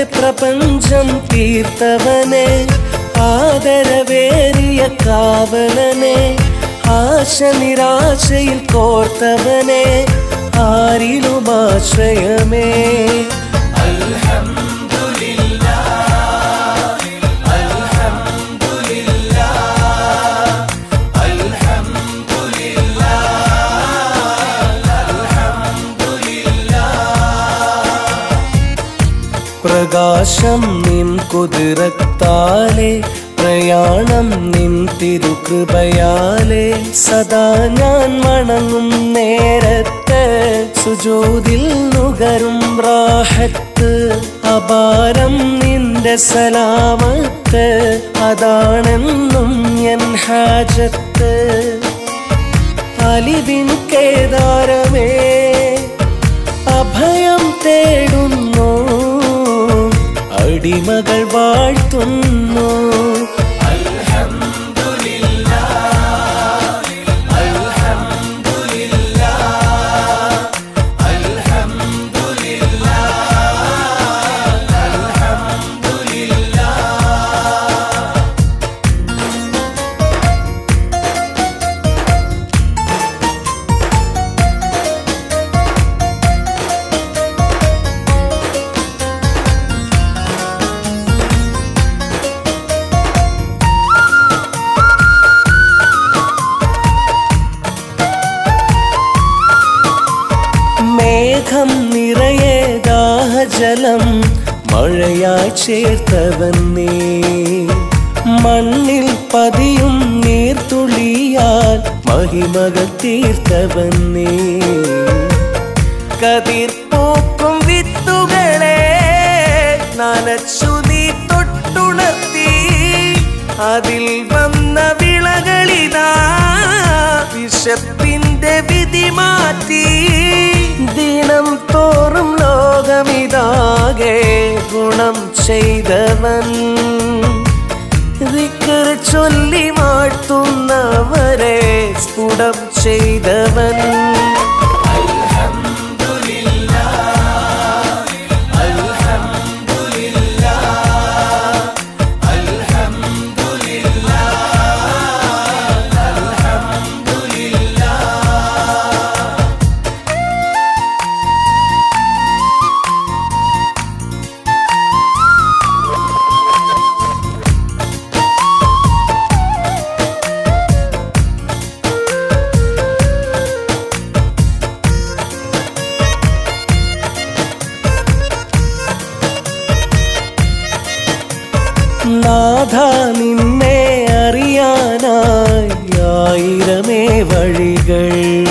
പ്രപഞ്ചം തീർത്തവനെ ആദരവേറിയ കാവലനെ ആശ നിരാശയിൽ കോർത്തവനെ ആരിലും ആശ്രയമേ പ്രകാശം നിൻ കുതിരത്താലേ പ്രയാണം നിൻ തിരുകൃപയാലേ സദാ ഞാൻ വണങ്ങും നേരത്ത് സുജോതിൽ നുകരും റാഹത്ത് അപാരം നിന്റെ സലാമത്ത് അതാണെന്നും എൻ ഹാജത്ത് അലിവിൻ കേദാരമേ അഭയം തേടുന്നു അടിമകൾ വാഴ്ത്തുന്നു മേഘം നിറയെ ദാഹജലം മഴയായി ചേർത്തവൻ നീ മണ്ണിൽ പതിയും നീർത്തുള്ളിയാൽ മഹിമകൾ തീർത്തവൻ നീ കതിർ പോക്കും വിത്തുകളെ നനച്ചു നീ തൊട്ടുണർത്തി അതിൽ വന്ന വിളകളിതാ വിശപ്പിന്റെ വിധി മാറ്റി ദിനം തോറും ലോകമിതാകെ ഗുണം ചെയ്തവൻ ദിക്കർ ചൊല്ലി മാറ്റുന്നവരെ സ്ഫുടം ചെയ്തവൻ നാഥ നിന്നെ അറിയാനായി ആയിരമേ വഴികൾ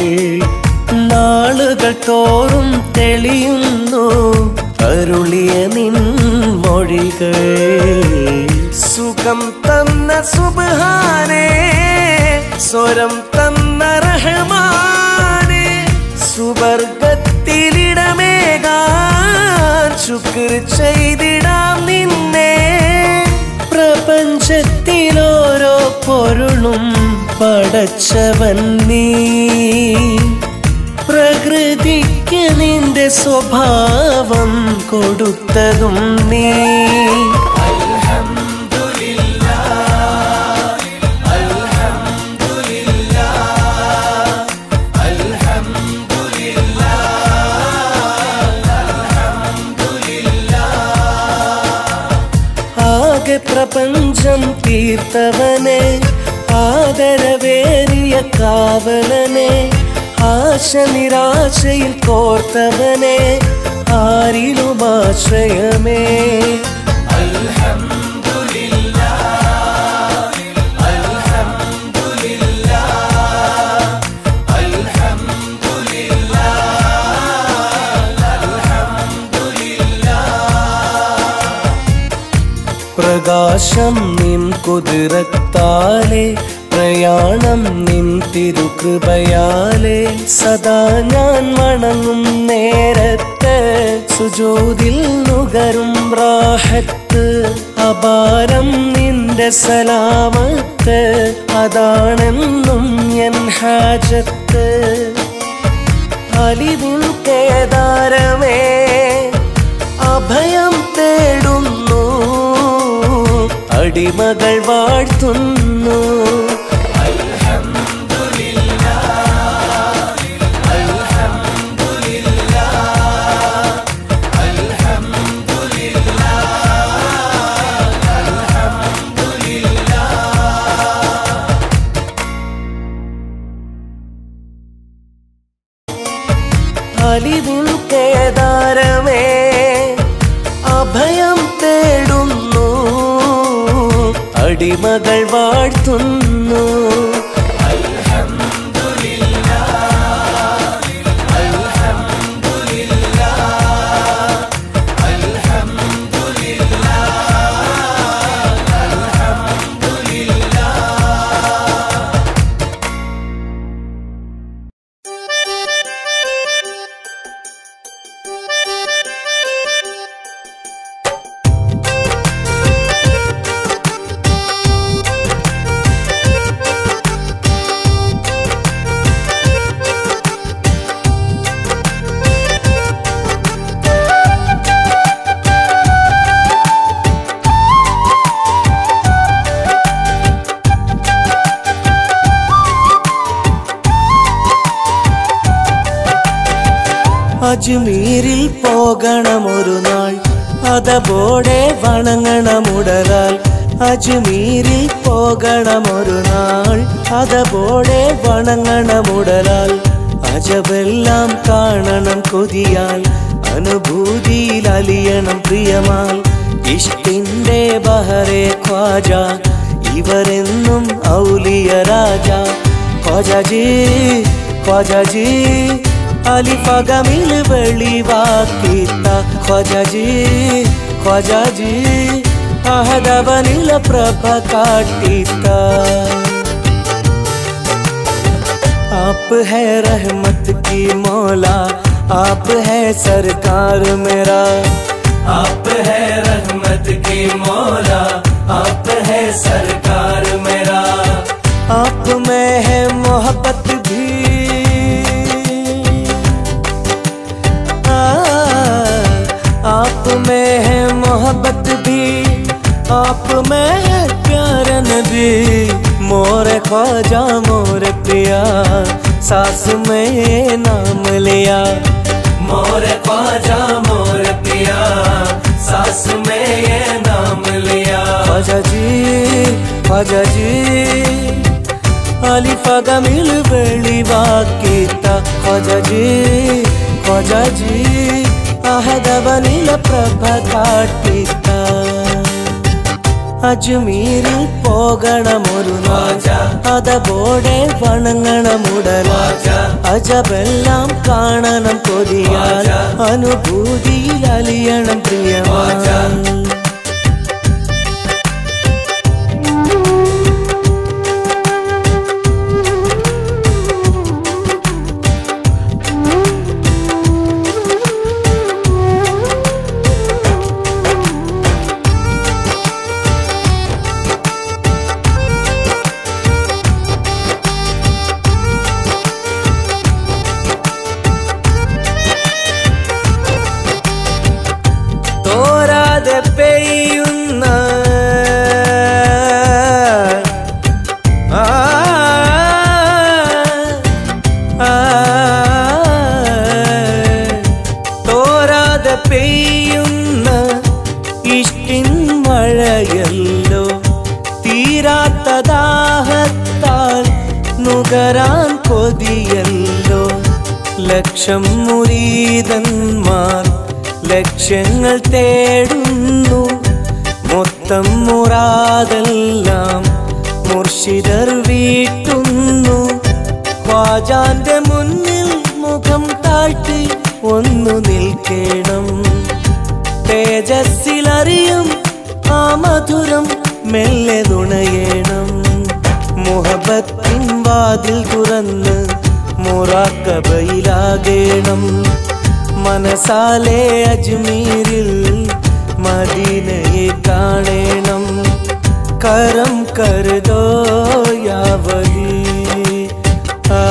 നാളുകൾ തോറും തെളിയുന്നു അരുളിയ നിൻ മൊഴികൾ സുഖം തന്ന സുബാനെ സ്വരം തന്ന റഹ്മാനെ സുവർഗത്തിലിടമേകാൻ ശുക്ർ ചെയ്തിടാം നിന്നെ പ്രപഞ്ചത്തിലോരോ പൊരുളും പടച്ചവൻ നീ പ്രകൃതിക്ക് നിന്റെ സ്വഭാവം കൊടുത്തതും നീ ആകെ പ്രപഞ്ചം തീർത്തവനെ ആദരവേറിയ കാവലനെ ആശ നിരാശയിൽ കോർത്തവനെ ആരിലും ആശ്രയമേ പ്രകാശം നിൻ കുതിരത്താലേ പ്രയാണം നിൻ തിരുകൃപയാലേ സദാ ഞാൻ വണങ്ങും നേരത്ത് സുജോതിൽ നുകരും റാഹത്ത് അപാരം നിന്റെ സലാമത്ത് അതാണെന്നും എൻ ഹാജത്ത് അലിവിൻ കേദാരമേ അഭയം തേടു അടിമകൾ വാഴ്ത്തുന്നു അലിവിൻ കേദാരമേ അഭയം തേടുന്നു അടിമകൾ വാഴ്ത്തുന്നു അജ്മീരിൽ പോകണമൊരു നാൾ അതബോടെ വണങ്ങണമുടലാൽ അജ്മീരിൽ പോകണമൊരു നാൾ അതബോടെ വണങ്ങണമുടലാൽ അജബെല്ലാം കാണണം കൊതിയാൽ അനുഭൂതിയിൽ അലിയണം പ്രിയമാൽ ഇഷ്ടിന്റെ ബഹറെ ഖ്വാജ ഇവരെന്നും ഔലിയ രാജ ഖ്വാജി ഖ്വാജി അലിഫകമിൽ വെളിവാക്കിത്ത ഖ്വാജി ഖ്വാജി അഹദവനില പ്രഭ കാട്ടിത്ത आप है रहमत की मौला आप है सरकार मेरा आप है रहमत की मौला आप है सरकार मेरा आप में है मोहब्बत भी आ, आप में है मोहब्बत भी आप में है प्यार नबी मोरे ख्वाजा मोरे पिया सास में ये नाम लिया मोरे ख्वाजा मोरे पिया सास में ये नाम लिया ख्वाजा जी ख्वाजा जी അലിഫകമിൽ വെളിവാക്കിത്ത ഖജജി ഖജജി അഹദവനില പ്രഭ കാട്ടിത്ത അജ്മീരിൽ പോകണമൊരു നാൾ അതബോടെ വണങ്ങണമുടല അജബെല്ലാം കാണണം കൊതിയാൽ അനുഭൂതിയിൽ അലിയണം പ്രിയമാൽ തോരാതെ പെയ്യുന്ന ആ, ആ, തോരാതെ പെയ്യുന്ന ഇഷ്ടിൻ മഴയല്ലോ തീരാത്ത ദാഹത്താൽ നുകരാൻ കൊതിയല്ലോ ലക്ഷം മുരീതന്മാർ ലക്ഷ്യങ്ങൾ തേടുന്നു മൊത്തം മുറാതെല്ലാം മുർഷിദർ വീട്ടുന്നു ഖ്വാജാന്റെ മുന്നിൽ മുഖം താഴ്ത്തി ഒന്നു നിൽക്കണം തേജസ്സിലറിയും ആ മധുരം മെല്ലെ തുണയേണം മുഹബത്തിൻ വാതിൽ തുറന്ന് മുറാക്കബയിലാകേണം മനസാലെ അജ്മീരിൽ മദീനയെ കാണേണം കരം കരുതോ യാവലി ആ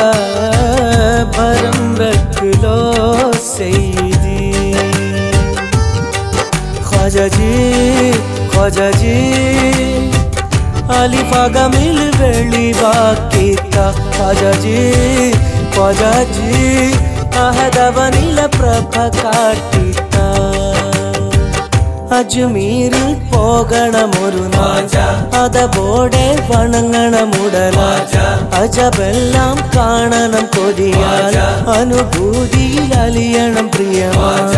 ഭരം രഖ് ലോ സയ്യിദി ख्वाजा जी ख्वाजा जी अली फागा मिल वेली बाकीता ख्वाजा जी ख्वाजा जी അഹദവനില പ്രഭ കാട്ടിത്ത അജ്മീരിൽ പോകണമൊരു നാജ അതബോടെ വണങ്ങണമുടല അജബെല്ലാം കാണണം കൊതിയാൽ അനുഭൂതിയിൽ അലിയണം പ്രിയമാ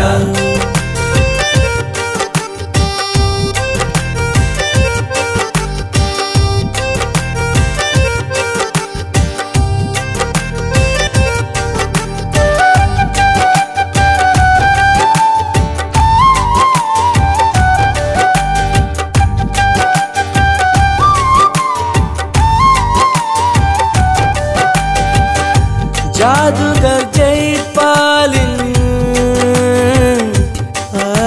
जादूगर जयपालिन आ,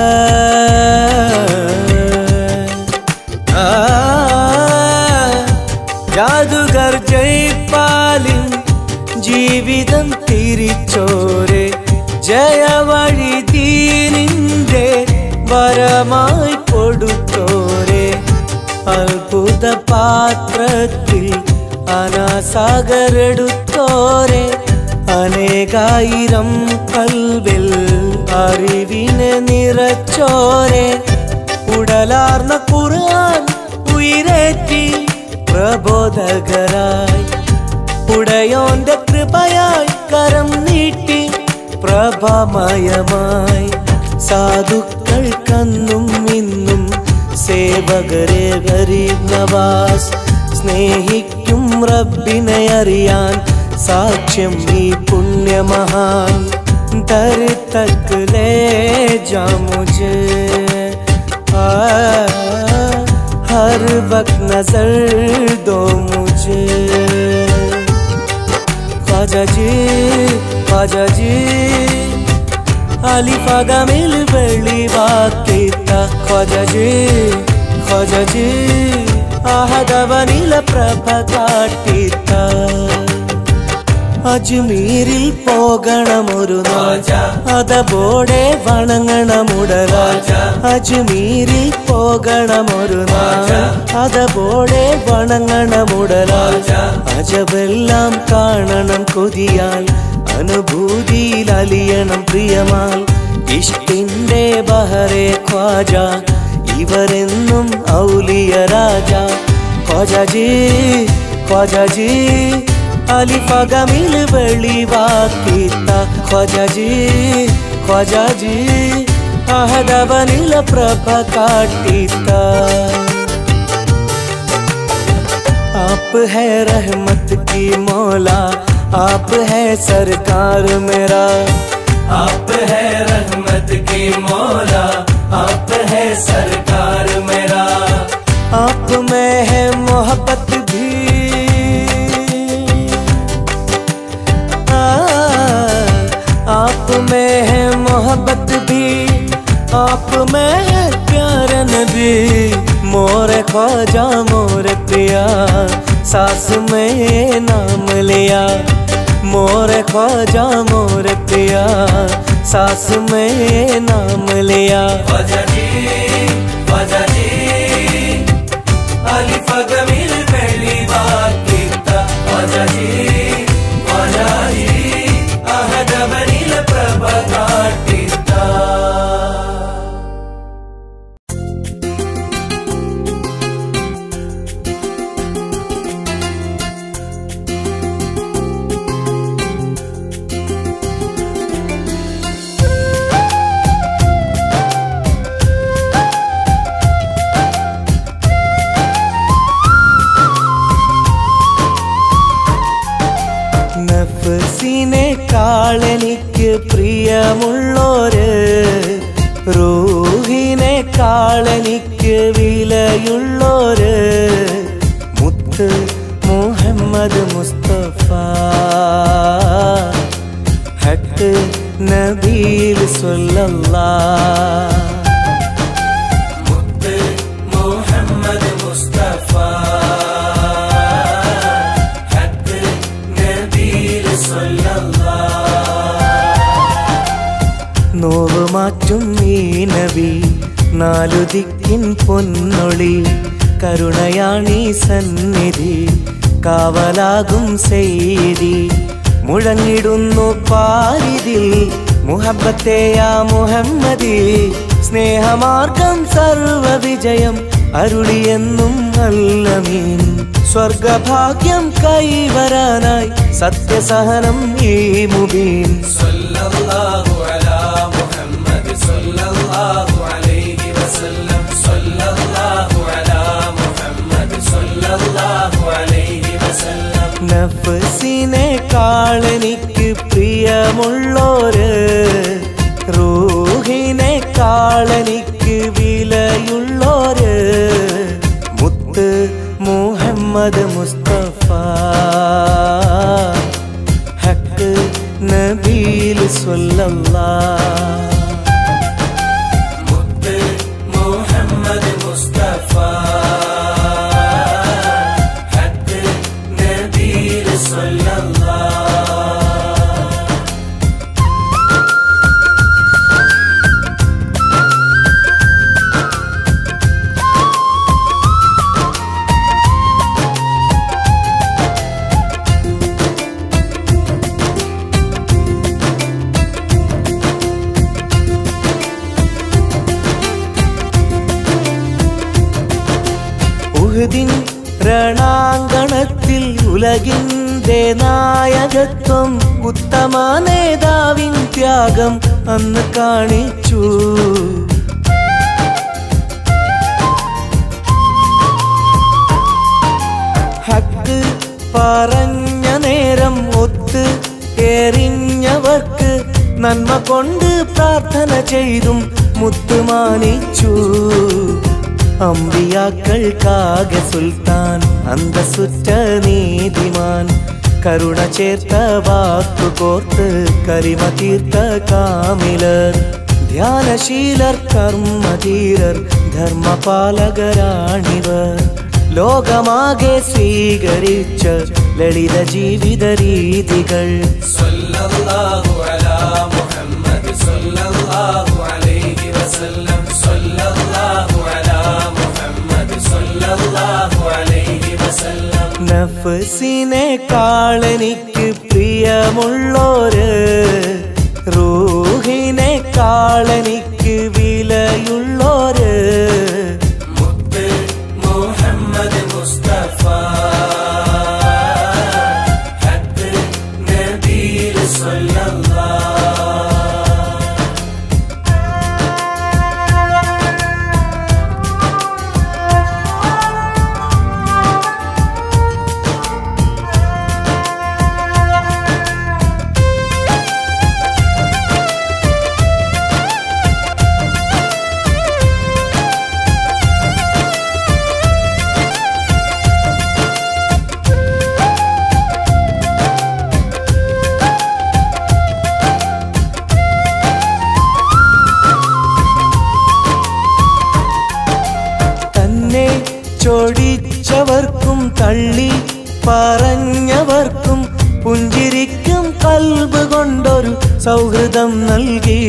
आ, ജാദുഗർ ജയ്പാലിൻ ജീവിതം തിരിച്ചോരെ ജയവഴി ദീനിന്റെ വരമായി കൊടുത്തോരെ അത്ഭുത പാത്രത്തിൽ അനാസാഗരെടുത്തോരെ അനേകായിരം കൽവിൽ അറിവിനെ നിറച്ചോരെ ഉടലാർന്ന ഖുർആൻ ഉയരേറ്റി പ്രബോധകരായി ഉടയോന്റെ കൃപയായി കരം നീട്ടി പ്രഭമയമായി സാധുക്കൾക്കന്നും ഇന്നും സേവകരെ ഗരീബ് നവാസ് സ്നേഹിക്കും റബ്ബിനെ അറിയാൻ സാക്ഷ്യം ഈ പുണ്യമഹാൻ ദർ തക് ലേ जा मुझे आ, हर वक्त नजर दो मुझे ख्वाजा जी ख्वाजा जी അലി പകമിൽ വെള്ളി വാക്കിത്ത ഖ്വാജി ഖ്വാജി ആഹദവനില പ്രഭ കാട്ടിത്ത അജ്മീരിൽ പോകണമൊരു നാജ അതബോടെ വണങ്ങണമുടല അജ്മീരിൽ പോകണമൊരു നാജ അതബോടെ വണങ്ങണമുടല അജബെല്ലാം കാണണം കൊതിയാൽ അനുഭൂതിയിൽ അലിയണം പ്രിയമാൽ ഇഷ്ടിന്റെ ബഹറെ ഖ്വാജ ഇവരെന്നും ഔലിയ രാജ ഖ്വാജി ഖ്വാജി അലി പകമിൽ വെളിവാക്കിത്ത ഖ്വാജി ഖ്വാജി അഹദവനില പ്രഭ കാട്ടിത്ത आप है रहमत की मौला आप है सरकार मेरा आप है रहमत की मौला आप है सरकार मेरा आप में है मोहब्बत भी आ, आप में है मोहब्बत भी आप में है प्यार नबी मोरे ख्वाजा मोरे पिया सास में नाम लिया मोरे ख्वाजा मोरे पिया सास में नाम लिया ख्वाजा जी ख्वाजा जी अली फगमिल पहली बार कीता ख्वाजा जी ख्वाजा जी अहद बनील प्रभ काटिता നഫ്സിനെക്കാളെനിക്ക് പ്രിയമുള്ളോര് റൂഹിനെക്കാളെനിക്ക് വിലയുള്ളോര് മുത്ത് മുഹമ്മദ് മുസ്തഫ ഹക്ക് നബീൽ സ്വല്ലല്ലാ മുത്ത് മുഹമ്മദ് മുസ്തഫ ഹക്ക് നബീൽ സ്വല്ലല്ലാഹ് നോവ് മാറ്റും ഈ നബി നാ നാലു ദിക്കിൻ പൊന്നൊളി കരുണയാണീ സന്നിധി കാവലാകും സെയ്തി മുഴങ്ങിടുന്നു പാരിതിൽ മുഹബത്തെയാ മുഹമ്മദി സ്നേഹമാർഗം സർവ വിജയം അരുളിയെന്നും അല്ലമീൻ സ്വർഗഭാഗ്യം കൈവരാനായി സത്യസഹനം ഈ മുബീൻ صلى الله على محمد صلى الله عليه وسلم صلى الله على محمد صلى الله عليه وسلم നഫ്സിനെ കാളെനിക്ക് പ്രിയമുള്ളോര് റൂഹിനെ കാളെനിക്ക് വിലയുള്ളോര് മുത്ത് മുഹമ്മദ് മുസ്തഫ ഹക്ക് നബീൽ സ്വല്ലല്ലാഹ് മുത്ത് മുഹമ്മദ് മുസ്തഫ ഹക്ക് നബീൽ സ്വല്ലല്ലാഹ് ഉഹുദിൻ രണാങ്കണത്തിൽ ഉലകിന്റെ നായകത്വം ഉത്തമ നേതാവിൻ ത്യാഗം അന്ന് കാണിച്ചു ഹക്ക് പറഞ്ഞ നേരം ഒത്ത് എറിഞ്ഞവർക്ക് നന്മ കൊണ്ട് പ്രാർത്ഥന ചെയ്തും മുത്തുമാനിച്ചു അമ്പിയാക്കൾക്കാകെ സുൽത്താൻ അന്തസുറ്റ നീതിമാൻ കരുണ ചേർത്ത വാക്കു കോർത്ത് കരിമ തീർത്ത കാമിലർ ധ്യാനശീലർ കർമ്മധീരർ ധർമ്മപാലകരാണിവർ ലോകമാകെ സ്വീകരിച്ച ലളിത ജീവിത രീതികൾ صلى الله على محمد صلى الله عليه وسلم صلى الله على محمد صلى الله عليه وسلم നഫ്സിനെ കാളെനിക്ക് പ്രിയമുള്ളോര് റൂഹിനെ കാളെനിക്ക് വിലയുള്ളോര് മുത്ത് മുഹമ്മദ് മുസ്തഫ ഹക്ക് നബീൽ സ്വല്ലല്ലാഹ് തന്നെ ചൊടിച്ചവർക്കും തള്ളി പറഞ്ഞവർക്കും പുഞ്ചിരിക്കും കൽബ് കൊണ്ടൊരു സൗഹൃദം നൽകി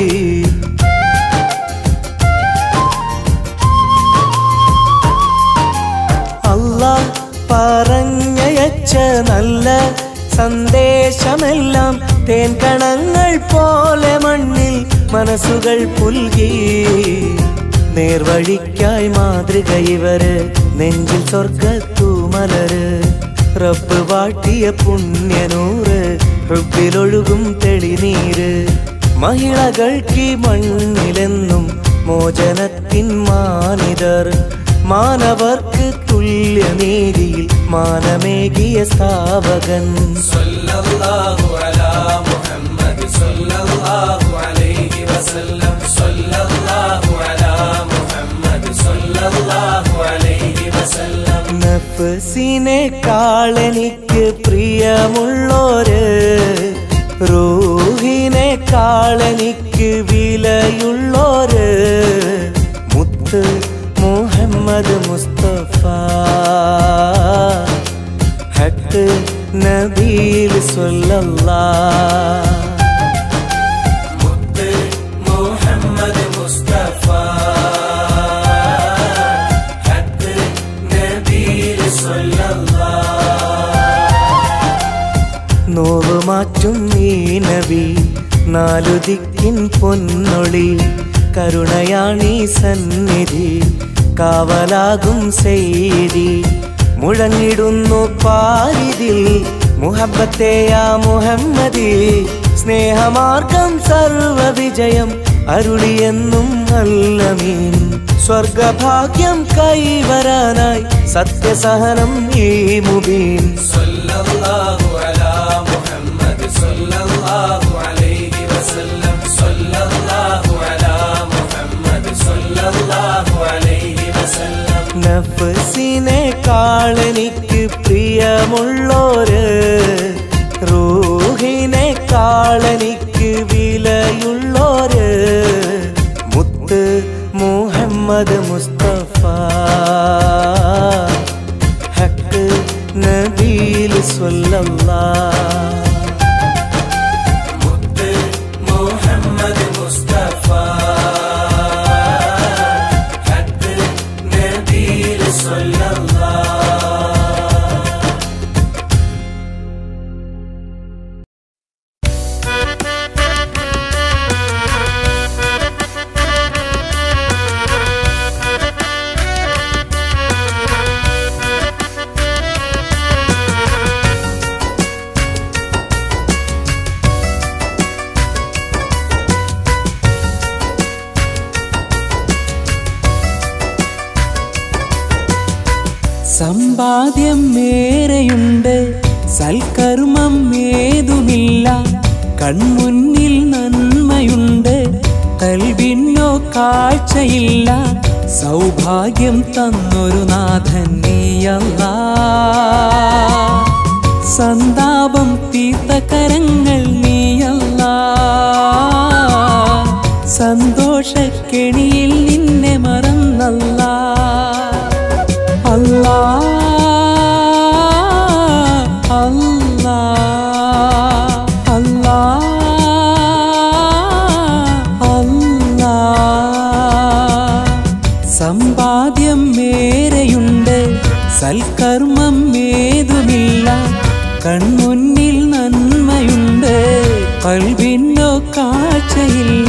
അല്ല പറഞ്ഞയച്ച നല്ല സന്ദേശമെല്ലാം തേൻകണങ്ങൾ പോലെ മണ്ണിൽ മനസ്സുകൾ പുൽകി നേർവഴിക്കായി മാതൃക ഇവര് നെഞ്ചിൽ സ്വർഗത്തു മലര് റബ്ബ് വാട്ടിയ പുണ്യനൂറ് ഹൃബിലൊഴുകും തെളിനീര് മഹിളകൾക്ക് ഈ മണ്ണിലെന്നും മോചനത്തിൻ മാനിതർ മാനവർക്ക് തുല്യനീതിയിൽ മാനമേകിയ സ്ഥാപകൻ صلى الله على محمد صلى الله عليه وسلم صلى الله على محمد صلى الله عليه وسلم നഫ്സിനെ കാളെനിക്ക് പ്രിയമുള്ളോര് റൂഹിനെ കാളെനിക്ക് വിലയുള്ളോര് മുത്ത് മുഹമ്മദ് മുസ്തഫ ഹക്ക് നബീൽ സ്വല്ലല്ലാഹ് മുത്ത് മുഹമ്മദ് മുസ്തഫ നാലു ദിക്കിൻ പൊന്നൊളി കരുണയാണീ സന്നിധി കാവലാകും സെയ്തി മുഴങ്ങിടുന്നു പാരിതിൽ മുഹബത്തെയാ മുഹമ്മദി സ്നേഹമാർഗം സർവവിജയം അരുളിയെന്നും അല്ലമീൻ സ്വർഗഭാഗ്യം കൈവരാനായി സത്യസഹനം ഈ മുബീൻ صلى الله على محمد صلى الله عليه وسلم صلى الله على محمد صلى الله عليه وسلم നഫസിനെക്കാളെനിക്ക് പ്രിയമുള്ളോര് റൂഹിനെക്കാളെനിക്ക് വിലയുള്ളോര് മുത്ത് മുഹമ്മദ് മുസ്തഫ ഹക്ക് നബീൽ സ്വല്ലല്ലാഹ് മുത്ത് മുഹമ്മദ് മുസ്തഫ ഹക്ക് നബീൽ സ്വല്ലല്ലാഹ് സമ്പാദ്യം ഏറെയുണ്ട് സൽക്കർമ്മം ഏതുമില്ല കൺമുന്നിൽ നന്മയുണ്ട് കൽവിന്നോ കാഴ്ചയില്ല സൗഭാഗ്യം തന്നൊരു നാഥൻ നീയല്ല സന്താപം തീർത്ത കരങ്ങൾ നീയല്ല സന്തോഷക്കെണിയിൽ നിന്നെ മറന്നല്ല അല്ലാ അല്ലാ അല്ലാ അല്ലാ സമ്പാദ്യം ഏറെയുണ്ട് സൽക്കർമ്മം ഏതുമില്ല കൺമുന്നിൽ നന്മയുണ്ട് കൽവിന്നോ കാഴ്ചയില്ല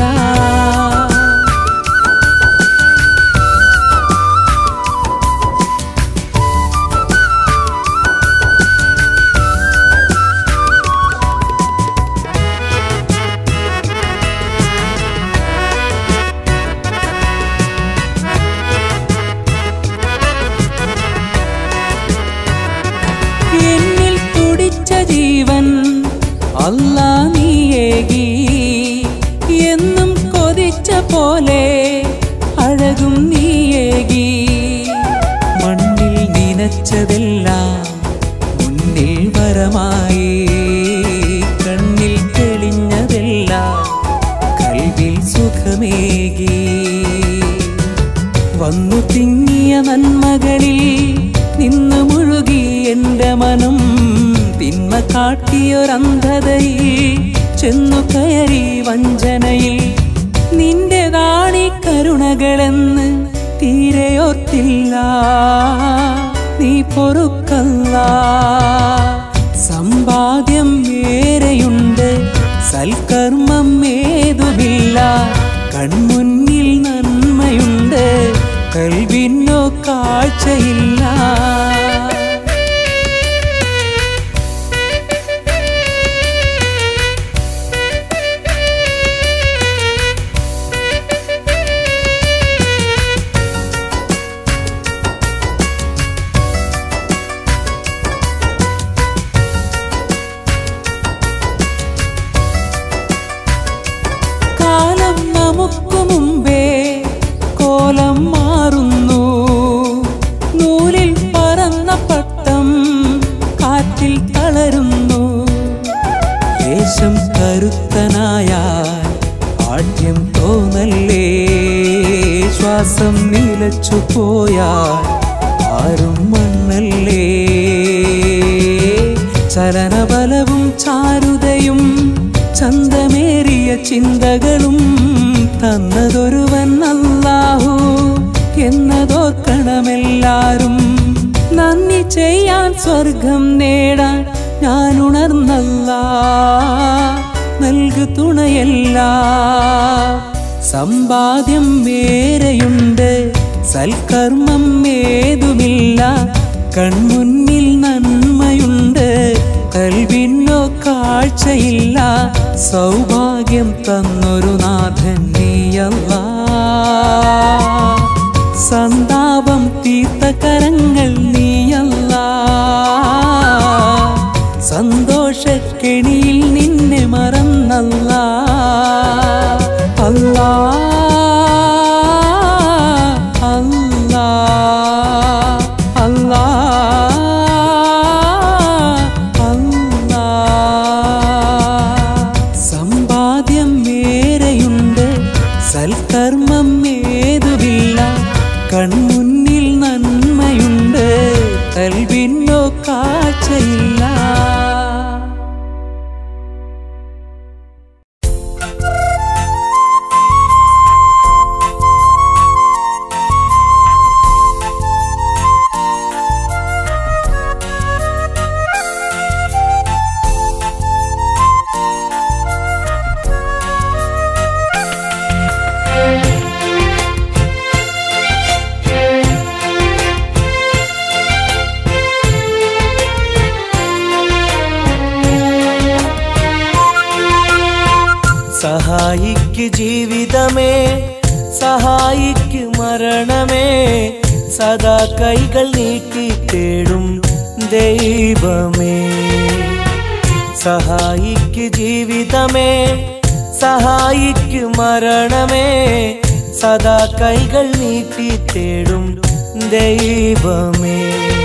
എന്നിൽ തുടിച്ച ജീവൻ അല്ല നീയേകി എന്നും കൊതിച്ച പോലെ അഴകും നീയേകി മണ്ണിൽ നനച്ചതെല്ലാം മുന്നിൽ വരമായി കണ്ണിൽ തെളിഞ്ഞതെല്ലാം കൽവിൽ സുഖമേകി വന്നു തിങ്ങിയ നന്മകളിൽ നിന്ന് മുഴുകി എന്റെ മനം തിന്മ കാട്ടിയൊരന്ധതയിൽ ചെന്നു കയറി വഞ്ചനയിൽ നിന്റെതാണി കരുണകളെന്ന് തീരെയോർത്തില്ല നീ പൊറുക്കല്ല സമ്പാദ്യം ഏറെയുണ്ട് സൽക്കർമ്മം ഏതുമില്ല കൺമുന്നിൽ നന്മയുണ്ട് കൽവിന്നോ കാഴ്ചയില്ല കാലം നമുക്ക് മുമ്പേ കോലം മാറുന്നു നൂലിൽ പറന്ന പട്ടം കാറ്റിൽ തളരുന്നു ദേശം കരുത്തനായാൽ ആദ്യം തോന്നല്ലേ ശ്വാസം നിലച്ചു പോയാൽ ആരും മണ്ണല്ലേ ചലനബലവും ചാരുതയും ചന്തമേറിയ ചിന്തകളും തന്നതൊരുവൻ അല്ലാഹു എന്നതോർക്കണമെല്ലാരും നന്ദി ചെയ്യാൻ സ്വർഗം നേടാൻ ഞാൻ ഉണർന്നല്ല നൽകു തുണയല്ല സമ്പാദ്യം വേറെയുണ്ട് സൽക്കർമ്മം ഏതുമില്ല കൺമുന്നിൽ നന്മയുണ്ട് കൽവിനോ കാഴ്ചയില്ല സൗഭാഗ്യം തന്നൊരു നാഥൻ നീയല്ല സന്താപം തീർത്ത കരങ്ങൾ നീയല്ല സന്തോഷക്കെണിയിൽ നിന്നെ മറന്നല്ല അല്ലാ അല്ലാ അല്ലാ അല്ലാ സമ്പാദ്യം ഏറെയുണ്ട് സൽക്കർമ്മം ഏതുമില്ല കൺമുന്നിൽ നന്മയുണ്ട് കൽവിനോ കാഴ്ചയില്ല സഹായിക്ക് ജീവിതമേ സഹായിക്ക് മരണമേ സദാ കൈകൾ നീട്ടി തേടും ദൈവമേ സഹായിക്ക് ജീവിതമേ സഹായിക്ക് മരണമേ സദാ കൈകൾ നീട്ടി തേടും ദൈവമേ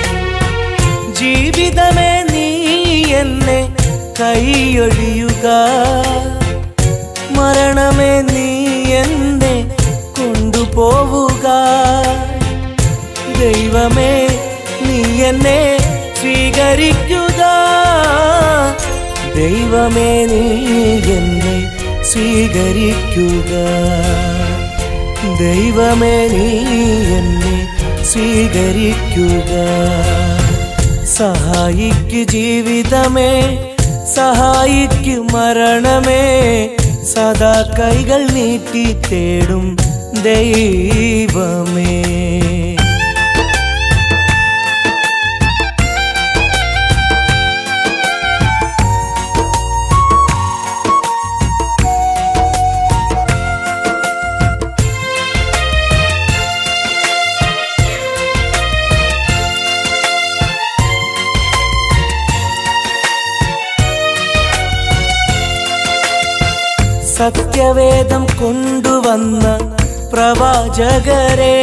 ജീവിതമേ നീ എന്നെ കൈയൊഴിയുക മരണമേ നീ എന്നെ കൊണ്ടുപോവുക ദൈവമേ നീ എന്നെ സ്വീകരിക്കുക ദൈവമേ നീ എന്നെ സ്വീകരിക്കുക ദൈവമേ നീ എന്നെ സ്വീകരിക്കുക സഹായിക്ക് ജീവിതമേ സഹായിക്ക് മരണമേ സദാ കൈകൾ നീട്ടി തേടും ദൈവമേ സത്യവേദം കൊണ്ടുവന്ന പ്രവാചകരെ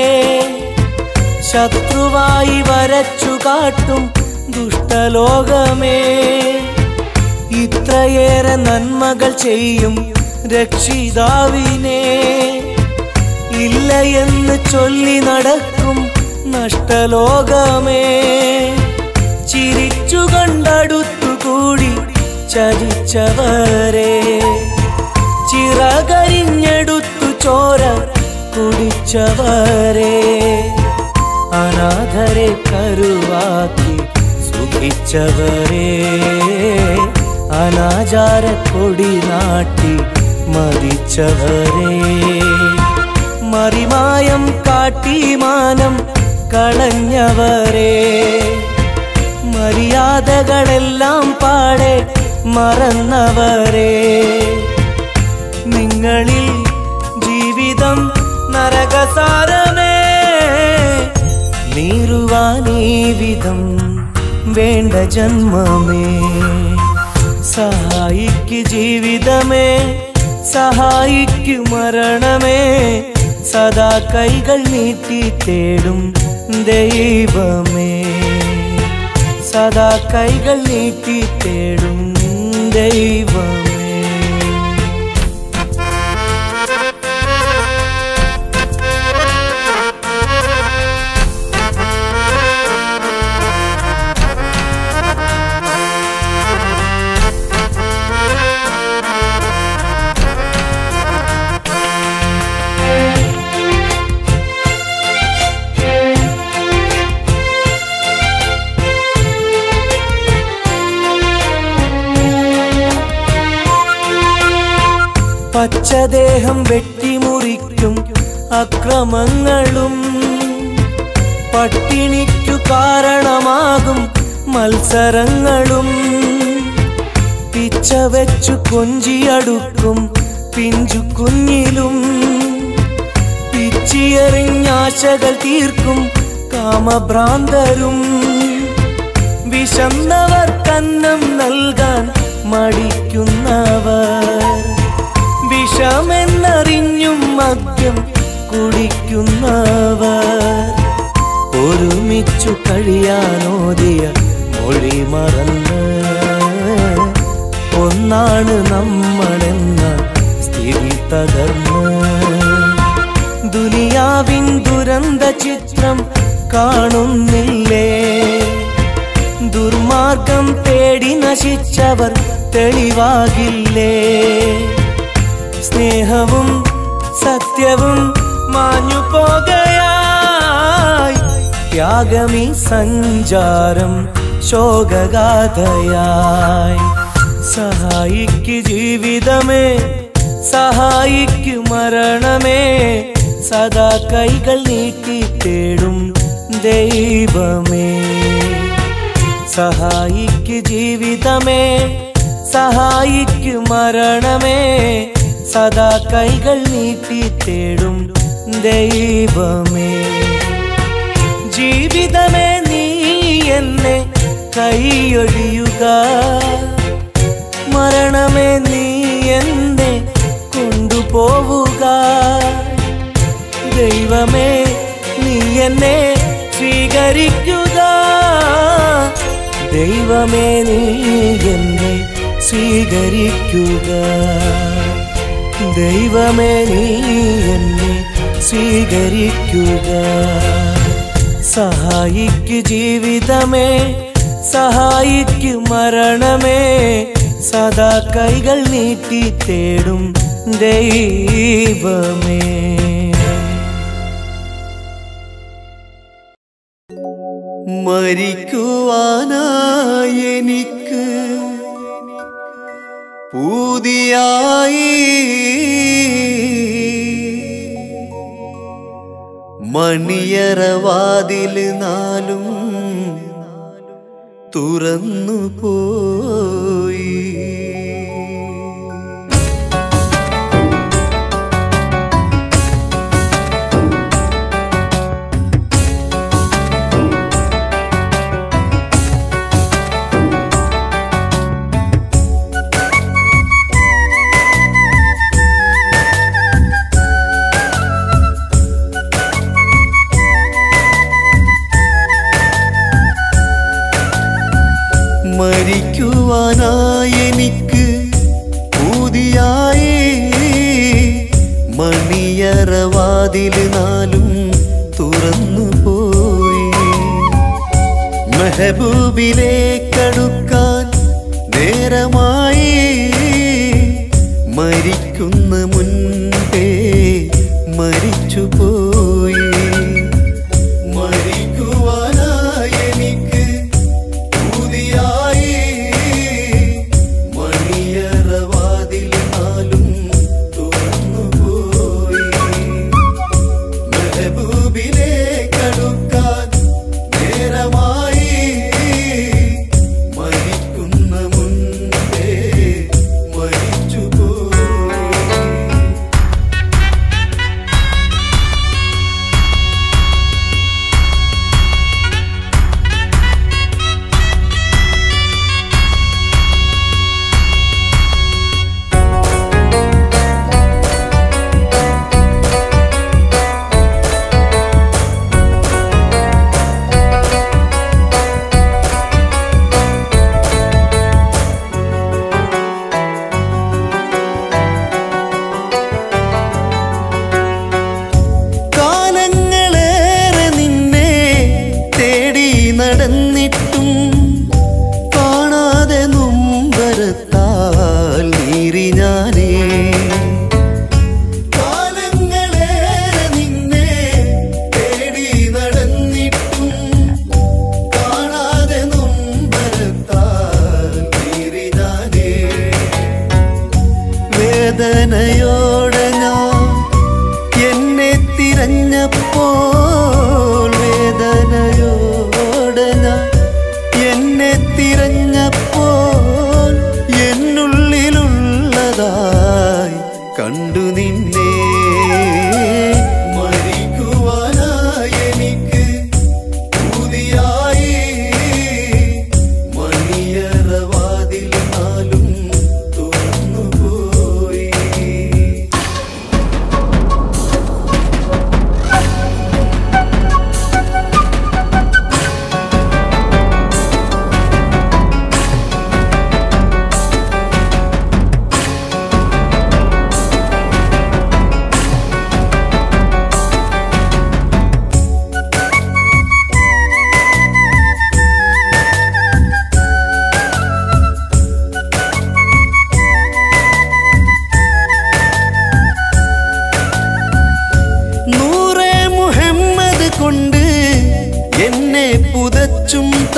ശത്രുവായി വരച്ചു കാട്ടും ദുഷ്ടലോകമേ ഇത്രയേറെ നന്മകൾ ചെയ്യും രക്ഷിതാവിനെ ഇല്ല എന്ന് ചൊല്ലി നടക്കും നഷ്ടലോകമേ ചിരിച്ചു കണ്ടടുത്തുകൂടി ചതിച്ചവരെ ചിറകരിഞ്ഞെടുത്തു ചോര കുടിച്ചവരെ അനാഥരെ കരുവാക്കി സുഖിച്ചവരെ അനാചാര കൊടി നാട്ടി മതിച്ചവരെ മറിമായം കാട്ടി മാനം കളഞ്ഞവരെ മര്യാദകളെല്ലാം പാടെ മറന്നവരെ നിങ്ങളിൽ ജീവിതം നരകസാരമേ നീറുവാനീ വിധം വേണ്ട ജന്മമേ സഹായിക്ക് ജീവിതമേ സഹായിക്ക് മരണമേ സദാ കൈകൾ നീട്ടി തേടും ദൈവമേ സദാ കൈകൾ നീട്ടി തേടും ദൈവമേ പച്ചദേഹം വെട്ടിമുറിക്കും അക്രമങ്ങളും പട്ടിണിക്കു കാരണമാകും മത്സരങ്ങളും പിച്ച വെച്ചു കൊഞ്ചിയടുക്കും പിഞ്ചു കുഞ്ഞിലും പിച്ചിയെറിഞ്ഞാശകൾ തീർക്കും കാമഭ്രാന്തരും വിശന്നവർ കന്നം നൽകാൻ മടിക്കുന്നവർ വിഷമെന്നറിഞ്ഞും മദ്യം കുടിക്കുന്നവർ ഒരുമിച്ചു കഴിയാനോദിയ മൊഴി മറന്ന് ഒന്നാണ് നമ്മളെന്ന സ്ഥിതി തകർന്ന് ദുനിയാവിൻ ദുരന്ത ചിത്രം കാണുന്നില്ലേ ദുർമാർഗം തേടി നശിച്ചവർ തെളിവാകില്ലേ സ്നേഹവും സത്യവും മാഞ്ഞു പോകയായി ത്യാഗമീ സഞ്ചാരം ശോകഗാഥയായി സഹായിക്ക് ജീവിതമേ സഹായിക്കു മരണമേ സദാ കൈകൾ നീട്ടി തേടും ദൈവമേ സഹായിക്ക് ജീവിതമേ സഹായിക്കു മരണമേ സദാ കൈകൾ നീട്ടി തേടും ദൈവമേ ജീവിതമേ നീ എന്നെ കൈയൊഴിയുക മരണമേ നീ എന്നെ കൊണ്ടുപോവുക ദൈവമേ നീ എന്നെ സ്വീകരിക്കുക ദൈവമേ നീ എന്നെ സ്വീകരിക്കുക ദൈവമേ നീ എന്നെ സ്വീകരിക്കുക സഹായിക്ക് ജീവിതമേ സഹായിക്ക് മരണമേ സദാ കൈകൾ നീട്ടി തേടും ദൈവമേ മരിക്കുവാനായി എനിക്ക് പൂതിയായി മണിയറവാതിൽ നാലും തുറന്നു പോയി മരിക്കുവാനായി എനിക്ക് പൂതിയായി മണിയറവാതിൽ നാലും തുറന്നു പോയി മെഹബൂബിലേക്കടുക്കാൻ നേരമായി മരിക്കുന്ന മുൻപേ മരിച്ചുപോയി മരിക്കുവാനായി എനിക്ക് പൂതിയായി മണിയറവാതിൽ നാലും തുറന്നുപോയി മെഹബൂബിലേക്കടുക്കാൻ നേരമായി മരിക്കുന്ന മുൻപേ മരിച്ചുപോയി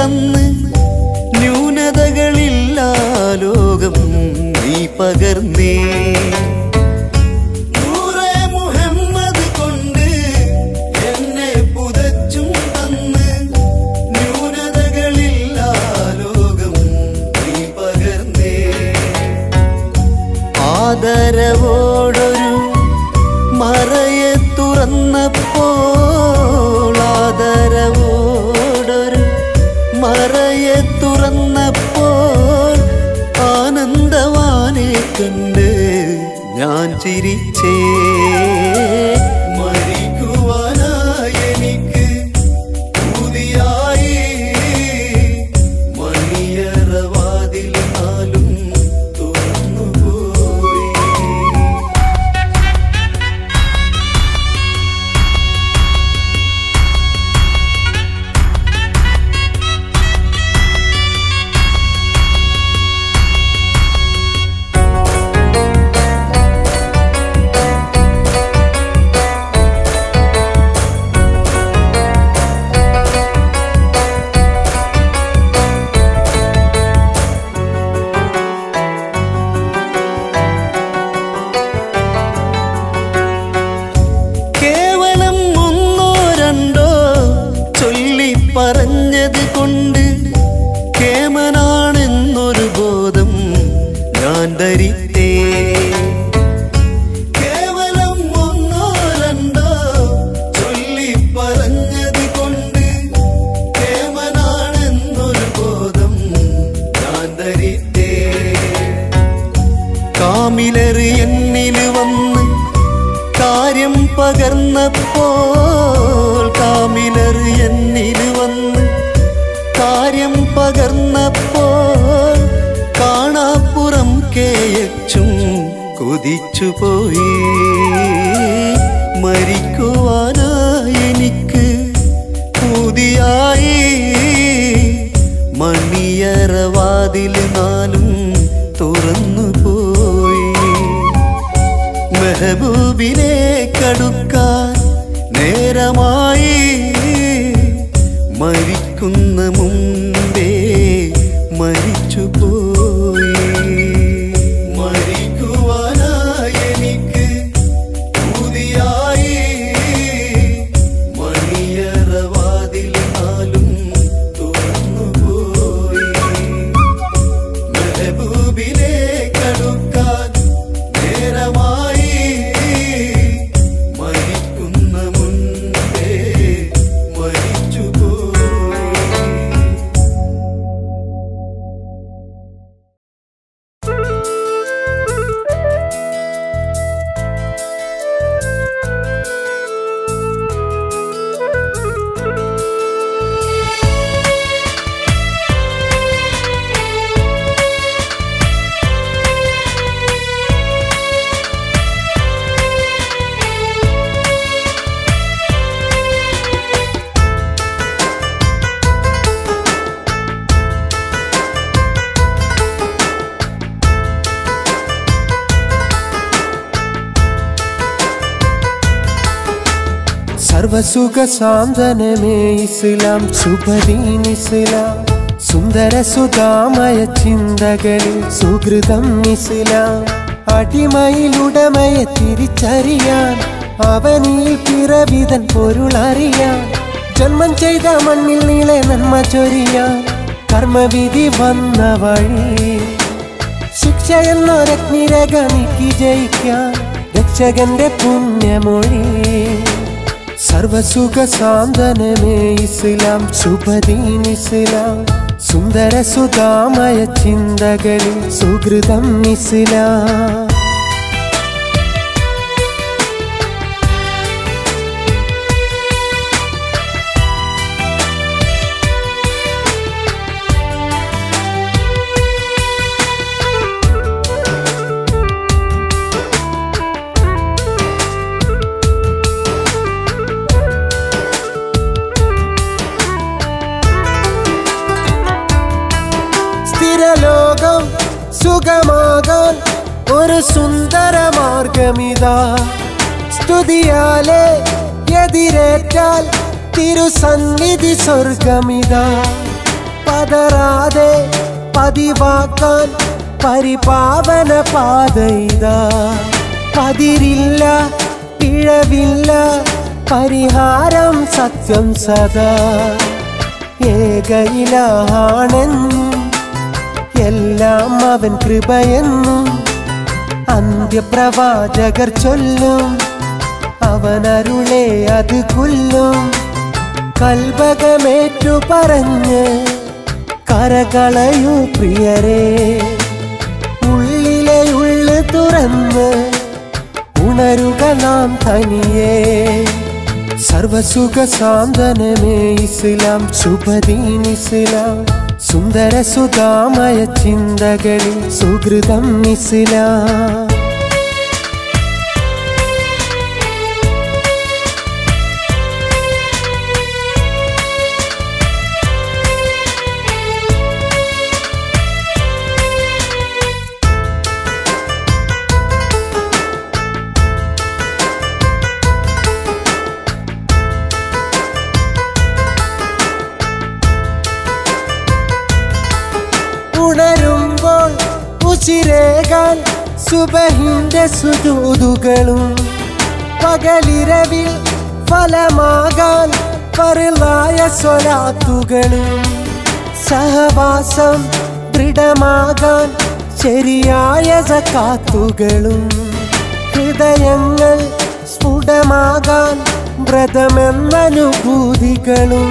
തന്ന് ന്യൂനതകളില്ല ലോകം നീ പകർന്നേ നൂറെ മുഹമ്മദ് കൊണ്ട് എന്നെ പുതച്ചും തന്ന് ന്യൂനതകളില്ല ലോകം നീ പകർന്നേ ആദരവോടൊരു മറയെ തുറന്നപ്പോൾ ആദരവോടൊരു മറയെ തുറന്നപ്പോൾ ആനന്ദവാനെ കണ്ട് ഞാൻ ചിരിച്ചേ മരിക്കുവാനായി എനിക്ക് പുതിയായി മണിയറവാതിൽ നാലും തുറന്നുപോയി കേവലം ഒന്നോ രണ്ടോ ചൊല്ലി പറഞ്ഞത് കൊണ്ട് കേമനാണെന്നൊരു ബോധം ഞാൻ ധരിത്തേ കേവലം ഒന്നോ രണ്ടോ ചൊല്ലി പറഞ്ഞത് കൊണ്ട് കേമനാണെന്നൊരു ബോധം ഞാൻ ധരിത്തേ കാമിലറ് എന്നിൽ വന്ന് കാര്യം പകർന്നപ്പോൾ കാമിലർ എന്നിൽ വന്ന് കാര്യം പകർന്നപ്പോൾ കാണാപ്പുറം കേയച്ചും കൊതിച്ചുപോയി മരിക്കുവാനായി എനിക്ക് പുതിയായി മണിയറവാതിൽ നാലും തുറന്നു പോയി മെഹബൂബിനെ കടുക്കാൻ നേരമായി മരിക്കുന്ന മുമ്പേ മരിച്ചുപോയി മരിക്കുവാനായി എനിക്ക് പുതിയായി മണിയറവാതിൽ നാലും തുറന്നുപോയി മെഹബൂബിനെ കടുക്കാൻ നേരമായി മരിക്കുന്ന മുൻപേ മരിച്ചുപോയി സർവസുഖ സാന്ത്വനമേ ഇസ്ലാം സുഖദീൻ ഇസ്ലാം സുന്ദര സുധാമയ ചിന്തകളിൽ സുഹൃതം ഇസ്ലാം അടിമയിലുടമയെ തിരിച്ചറിയാൻ അവനിൽ പിറവിതൻ പൊരുളറിയാൻ ജന്മം ചെയ്ത മണ്ണിൽ നീളെ നന്മ ചൊരിയാൻ കർമ്മവിധി വന്ന വഴി ശിക്ഷ എന്നൊരഗ്നിരക നീക്കി ജയിക്കാൻ രക്ഷകന്റെ പുണ്യമൊഴി സർവസുഖ സാന്ത്വനമേ ഇസ്ലാം ശുഭദീൻ ഇസ്ലാം സുന്ദര സുധാമയ ചിന്തകളിൽ സുഹൃതം ഇസ്ലാം സ്ഥിരലോകം സുഖമാകാൻ ഒരു സുന്ദര മാർഗമിതാ സ്തുതിയാലെ എതിരേറ്റാൽ തിരുസന്നിധി സ്വർഗമിതാ പതറാതെ പതിവാക്കാൻ പരിപാവന പാതയിതാ പതിരില്ല പിഴവില്ല പരിഹാരം സത്യം സദാ ഏകയിലാണെന്നും എല്ലാം അവൻ കൃപയെന്നും അന്ത്യപ്രവാചകർ ചൊല്ലും അവനരുളെ അത് കൊല്ലും കൽവകമേറ്റു പറഞ്ഞ് കരകളയൂ പ്രിയരെ ഉള്ളിലെ ഉള്ളു തുറന്ന് ഉണരുക നാം തനിയേ സർവസുഖ സാന്ത്വനമേ ഇസ്ലാം ശുഭദീൻ ഇസ്ലാം സുന്ദര സുധാമയ ചിന്തകളിൽ സുഹൃതം ഇസ്ലാം ഉണരുമ്പോൾ ഉശിരേകാൻ സുബഹിന്റെ സുദൂതുകളും പകലിരവിൽ ഫലമാകാൻ പറിലായ സ്വലാത്തുകളും സഹവാസം ദൃഢമാകാൻ ശരിയായ സക്കാത്തുകളും ഹൃദയങ്ങൾ സ്ഫുടമാകാൻ വ്രതമെന്നനുഭൂതികളും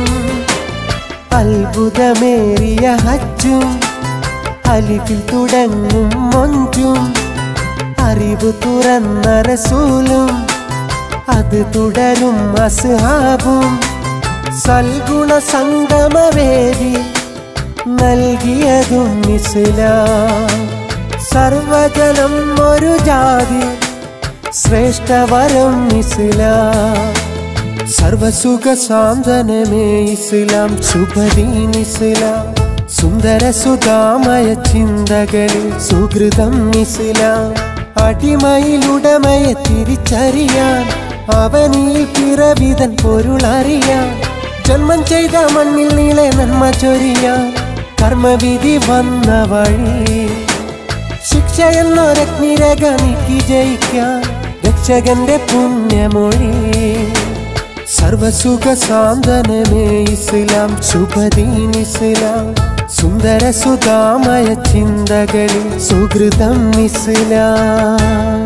അത്ഭുതമേറിയ ഹജ്ജും അലിഫിൽ തുടങ്ങും മൊഞ്ചും അറിവ് തുറന്ന റസൂലും അത് തുടരും അസ്ഹാബും സൽഗുണ സംഗമവേദി നൽകിയതും ഇസ്ലാം സർവജനം ഒരു ജാതി ശ്രേഷ്ഠവരം ഇസ്ലാം സർവസുഖ സാന്ത്വനമേ ഇസ്ലാം ശുഭദീൻ ഇസ്ലാം സുന്ദര സുധാമയ ചിന്തകളിൽ സുഹൃതം ഇസ്ലാം അടിമയിലുടമയെ തിരിച്ചറിയാൻ അവനിൽ പിറവിതൻ പൊരുളറിയാൻ ജന്മം ചെയ്ത മണ്ണിൽ നീളെ നന്മ ചൊരിയാൻ കർമ്മവിധി വന്ന വഴി ശിക്ഷ എന്നൊരഗ്നിരക നീക്കി ജയിക്കാൻ രക്ഷകന്റെ പുണ്യമൊഴി സർവസുഖ സാന്ത്വനമേ ഇസ്ലാം ശുഭദീൻ ഇസ്ലാം സുന്ദര സുധാമയ ചിന്തകളിൽ സുഹൃതം ഇസ്ലാം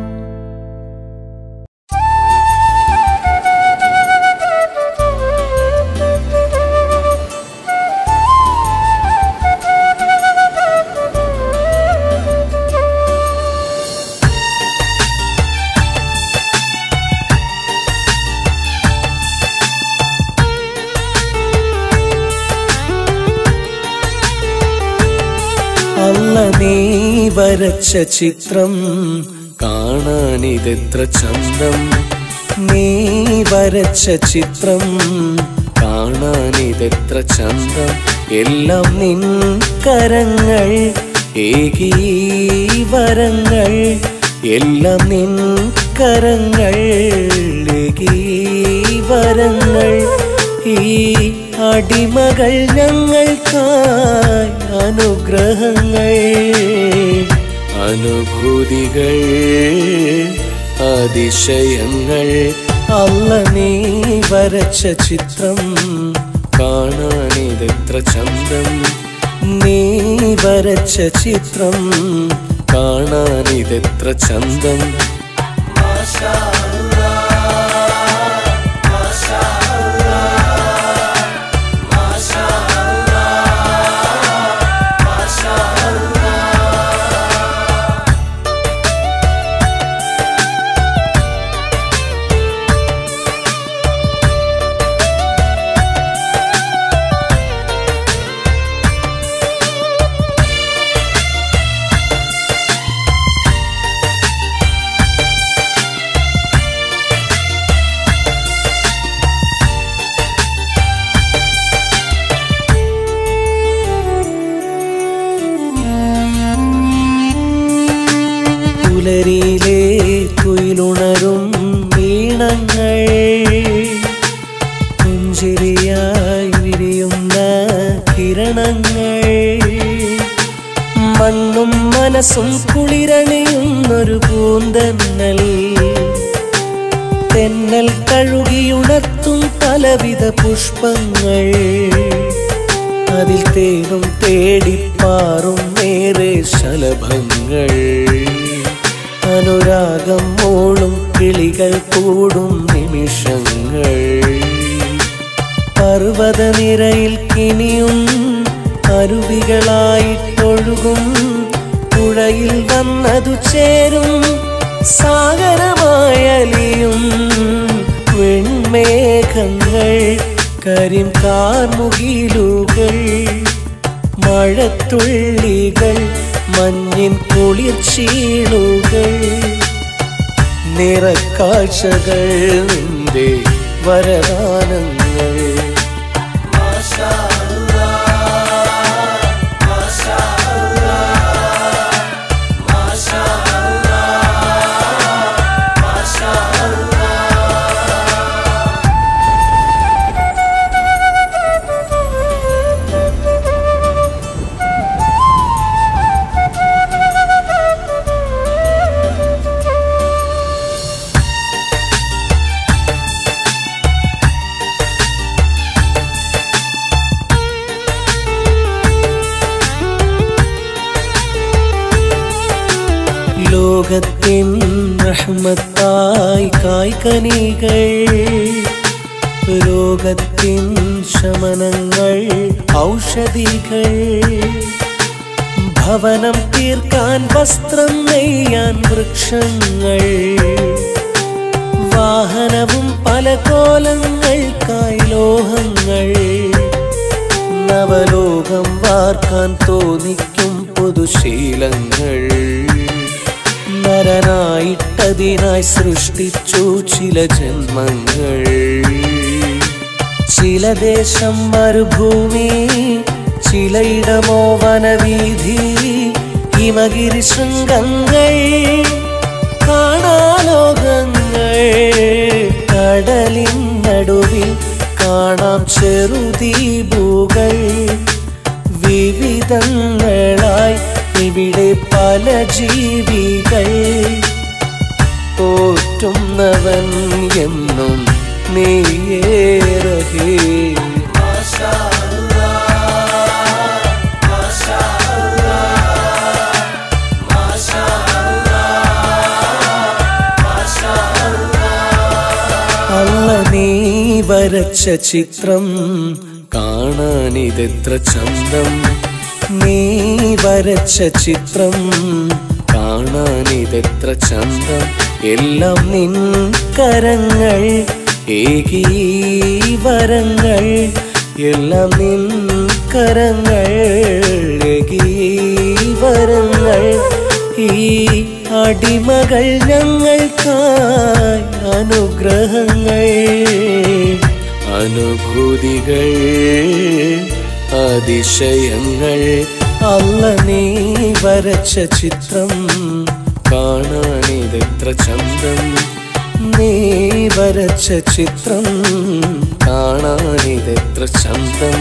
അല്ല നീ വരച്ച ചിത്രം കാണാനിതെത്ര ചന്തം നീ വരച്ച ചിത്രം കാണാനിതെത്ര ചന്തം എല്ലാം നിൻ കരങ്ങൾ ഏകീ വരങ്ങൾ എല്ലാം നിൻ കരങ്ങൾ ഏകീ വരങ്ങൾ ഈ അടിമകൾ ഞങ്ങൾക്കായി അനുഗ്രഹങ്ങൾ അനുഭൂതികൾ അതിശയങ്ങൾ അല്ല നീ വരച്ച ചിത്രം കാണാനിതെത്ര ചന്തം നീ വരച്ച ചിത്രം കാണാനിതെത്ര ചന്തം കിരണങ്ങൾ മണ്ണും മനസ്സും കുളിരണിയുന്നൊരു പൂന്തന്നൽ തെന്നൽ കഴുകിയുണർത്തും പലവിധ പുഷ്പങ്ങൾ അതിൽ തേനും തേടിപ്പാറും നേരെ ശലഭങ്ങൾ അനുരാഗം മൂളും കിളികൾ കൂടും നിമിഷങ്ങൾ പർവ്വതനിരയിൽ കിനിയും അരുവികളായിട്ടൊഴുകും പുഴയിൽ വന്നതു ചേരും സാഗരമായലിയും വെൺമേഘങ്ങൾ കരിം കാർമുകിലുകൾ മഴത്തുള്ളികൾ മഞ്ഞിൻ കുളിർച്ചീളുകൾ നിറക്കാഴ്ചകൾ നിന്റെ വരദാനങ്ങൾ ലോകത്തിൻ റഹ്മത്തായി കായ്കനികൾ രോഗത്തിൻ ശമനങ്ങൾ ഔഷധികൾ ഭവനം തീർക്കാൻ വസ്ത്രം നെയ്യാൻ വൃക്ഷങ്ങൾ വാഹനവും പല കോലങ്ങൾക്കായി ലോഹങ്ങൾ നവലോകം വാർക്കാൻ തോന്നിക്കും പുതുശീലങ്ങൾ നരനായിട്ടതിനായി സൃഷ്ടിച്ചു ചില ജന്മങ്ങൾ ചില ദേശം മരുഭൂമി ചിലയിടമോ വനവീഥി ഹിമഗിരി ശൃംഗങ്ങൾ കാണാലോകങ്ങൾ കടലിൻ നടുവിൽ കാണാം ചെറുദീപുകൾ വിവിധങ്ങളായി ഇവിടെ പല ജീവികൾ പോറ്റുന്നവൻ എന്നും നീയേറഹേ അല്ല നീ വരച്ച ചിത്രം കാണാനിതെത്ര ചന്തം നീ വരച്ച ചിത്രം കാണാനിതെത്ര ചന്തം എല്ലാം നിൻ കരങ്ങൾ ഏകീ വരങ്ങൾ എല്ലാം നിൻ കരങ്ങൾ ഏകീ വരങ്ങൾ ഈ അടിമകൾ ഞങ്ങൾക്കായി അനുഗ്രഹങ്ങൾ അനുഭൂതികൾ അതിശയങ്ങൾ അല്ല നീ വരച്ച ചിത്രം കാണാനിതെത്ര ചന്തം നീ വരച്ച ചിത്രം കാണാനിതെത്ര ചന്തം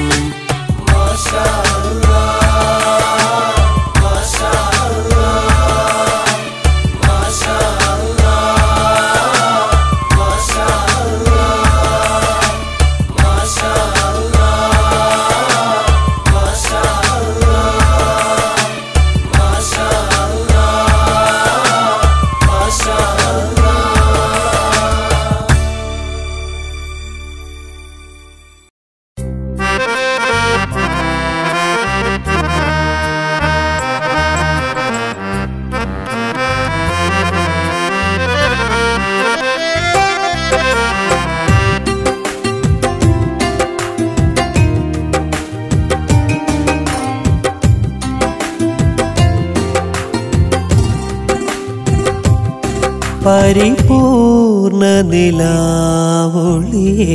പരിപൂർണ നിലാവൊളിയേ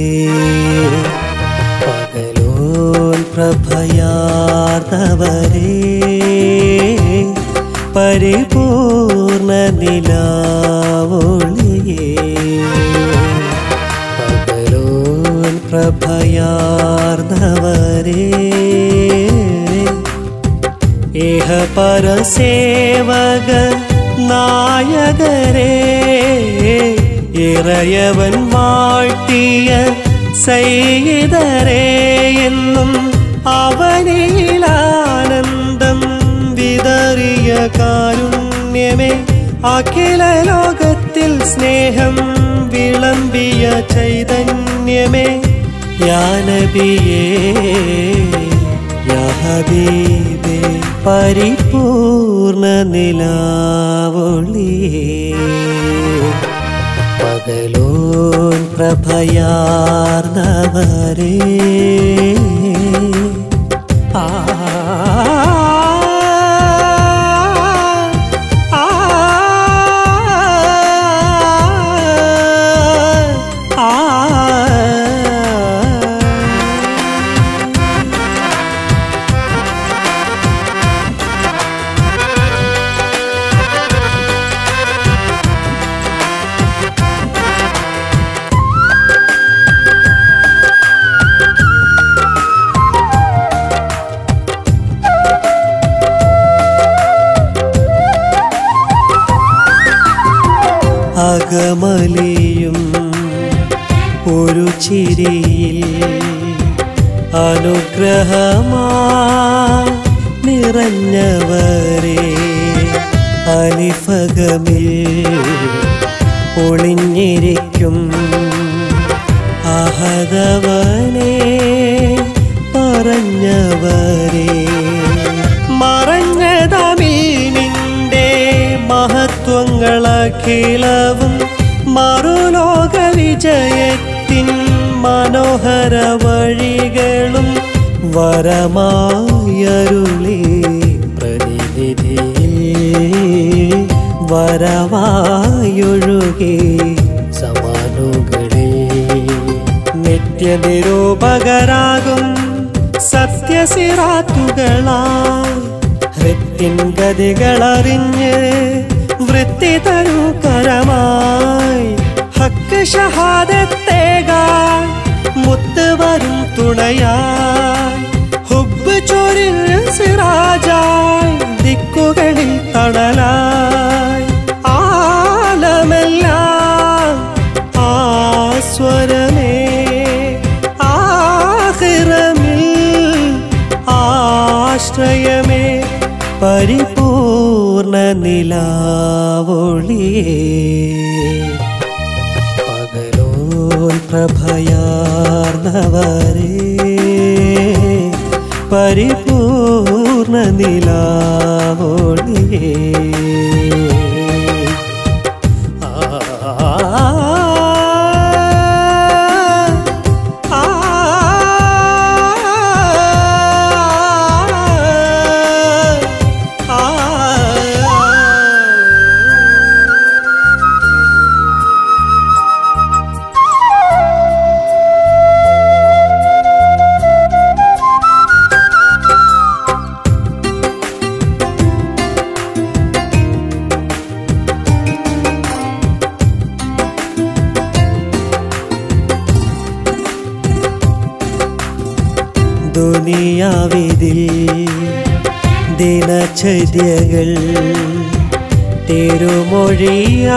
പകലോൻ പ്രഭയാർന്നവരേ പരിപൂർണ നിലാവൊളിയേ പകലോൻ പ്രഭയാർന്നവരേ പരസേവക നായകരേ ഇറയവൻ വാഴ്ത്തിയ സൈതരേ എന്നും അവനിലാനന്ദം വിതറിയ കാരുണ്യമേ അഖില ലോകത്തിൽ സ്നേഹം വിളമ്പിയ ചൈതന്യമേ യാനബിയേ യാ ഹബീബേ പരിപൂർണ നിലാവൊളിയേ പകലോൻ പ്രഭയാർന്നവരേ ആ ആ അകമലിയും ഒരു ചിരിയിൽ അനുഗ്രഹമാ നിറഞ്ഞവരെ അലിഫകമിൽ ഒളിഞ്ഞിരിക്കും അഹദവനെ പറഞ്ഞവരെ മറഞ്ഞതമീനിന്റെ മഹത്വങ്ങളഖിലവും മറുലോക വിജയത്തിൻ മനോഹര വഴികളും വരമായരുളി പ്രതിനിധിയിൽ വരവായൊഴുകി സമാനുകളെ നിത്യനിരൂപകരാകും സത്യസിറാത്തുകളായി ഹൃത്തിൻ ഗതികളറിഞ്ഞ് വൃത്തി തരൂ കരമായി ഹക്ക് ഷഹാദത്തേകാൻ മുത്ത് വരും തുണയായി ഹുബ് ചോരിൽ സിറാജായി ദിക്കുകളിൽ തണലായി ആലമെല്ലാം ആസ്വരമേ ആഹിറമിൽ ആശ്രയമേ പരിപൂർണ നിലാവൊളിയേ പകലോൻ പ്രഭയാർന്നവരേ പരിപൂർണ നിലാവൊളിയേ ആ ദുനിയാവിതിൽ ദിനചര്യകൾ തിരുമൊഴിയാ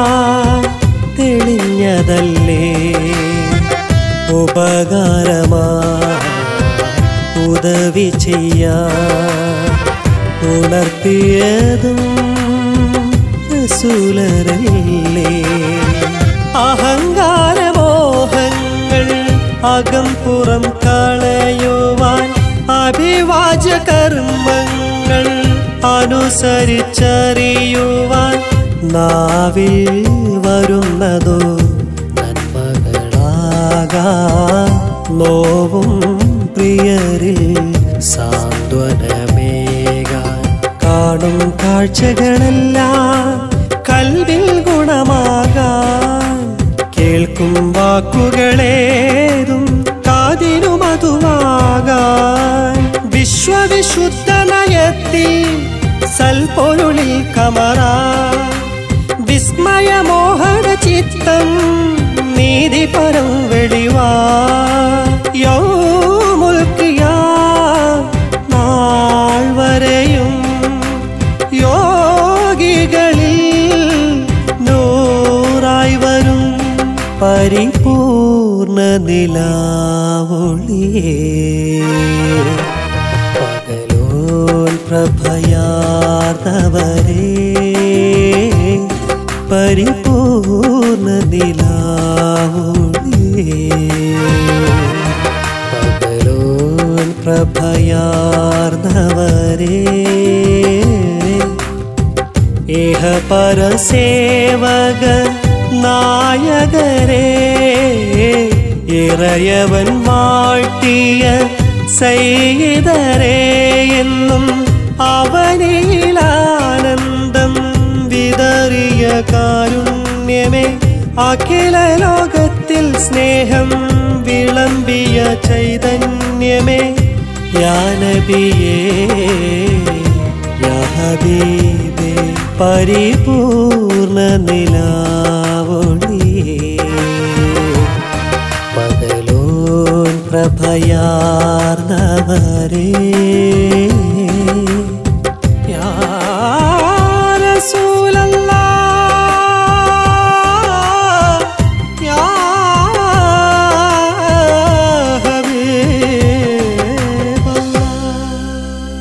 തെളിഞ്ഞതല്ലേ ഉപകാരമാ ഉദവി ചെയ്യാ ഉണർത്തിയതും റസൂലരല്ലേ അഹങ്കാരമോഹങ്ങൾ അകം പുറം കളയുവാൻ അഭിവാച കർമ്മങ്ങൾ അനുസരിച്ചറിയുവാൻ നാവിൽ വരുന്നതോ നന്മകളാകാ നോവും പ്രിയരിൽ സാന്ത്വനമേകാൻ കാണും കാഴ്ചകളെല്ലാം കൽവിൽ ഗുണമാകാൻ കേൾക്കും വാക്കുകളേതും കാതിനു മധുവാകാൻ വിശ്വവിശുദ്ധ നയത്തിൽ സൽപൊരുളിൽ കമറ വിസ്മയമോഹന ചിത്തം നീതി പരം വെളിവാ യൗമുൽ ഖിയാ നാൾ വരെയും പരിപൂർണ നിലാവോളിയേ പകലോൻ പ്രഭയാർന്നവരേ ഇഹ പരസേവക നായകരേ ഇറയവൻ വാഴ്ത്തിയ സൈതരേ എന്നും അവനിലാനന്ദം വിതറിയ കാരുണ്യമേ അഖില ലോകത്തിൽ സ്നേഹം വിളമ്പിയ ചൈതന്യമേ യാനബിയേ യാ ഹബീബേ പരിപൂർണ നിലാവൊളിയേ പകലോൻ പ്രഭയാർന്നവരേ യാ റസൂലല്ലാഹ് യാ ഹബീബല്ലാഹ്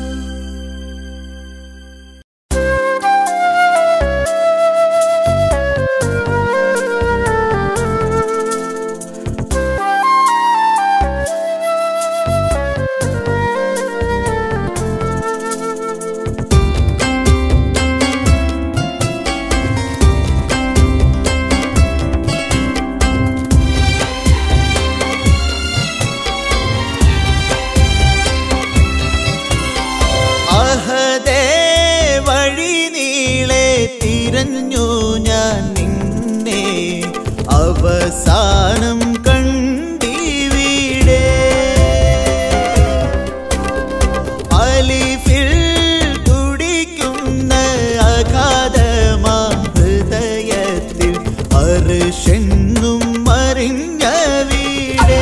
അഹദേ വഴി നീളെ തിരഞ്ഞു ഞാൻ നിന്നെ അവസാനം കണ്ടിവിടെ അലിഫിൽ തുടിക്കുന്ന അഗാധമാ ഹൃദയത്തിൽ അർഷെന്നും മറിഞ്ഞ വീടേ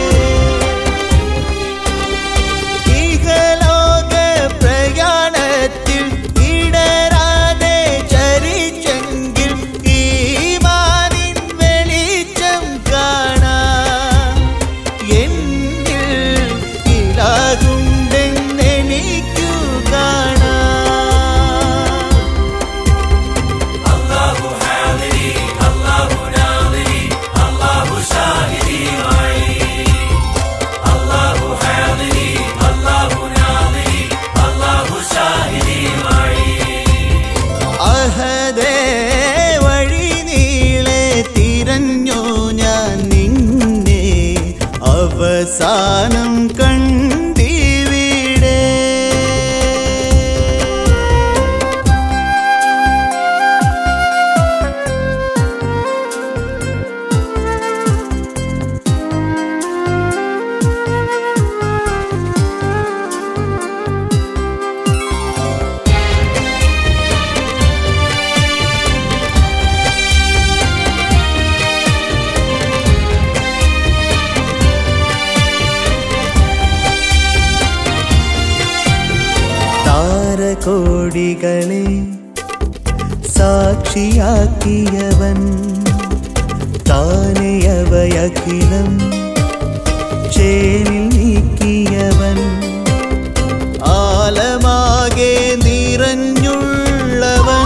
ഇഹലോക പ്രയാണത്തിൽ ഇടരാതെ ചരിച്ചെങ്കിൽ ഈമാനിൻ വെളിച്ചം കാണാം എന്നിൽ ഇലാകുണ്ടെന്നെനിക്കു കാണാം അഹദേ വഴി നീളെ തിരഞ്ഞു ഞാൻ നിന്നെ അവസാനം കണ്ടിവിടെ താരകോടികളെ സാക്ഷിയാക്കിയവൻ താനെയവയഖിലം ചേനിൽ നീക്കിയവൻ ആലമാകെ നിറഞ്ഞുള്ളവൻ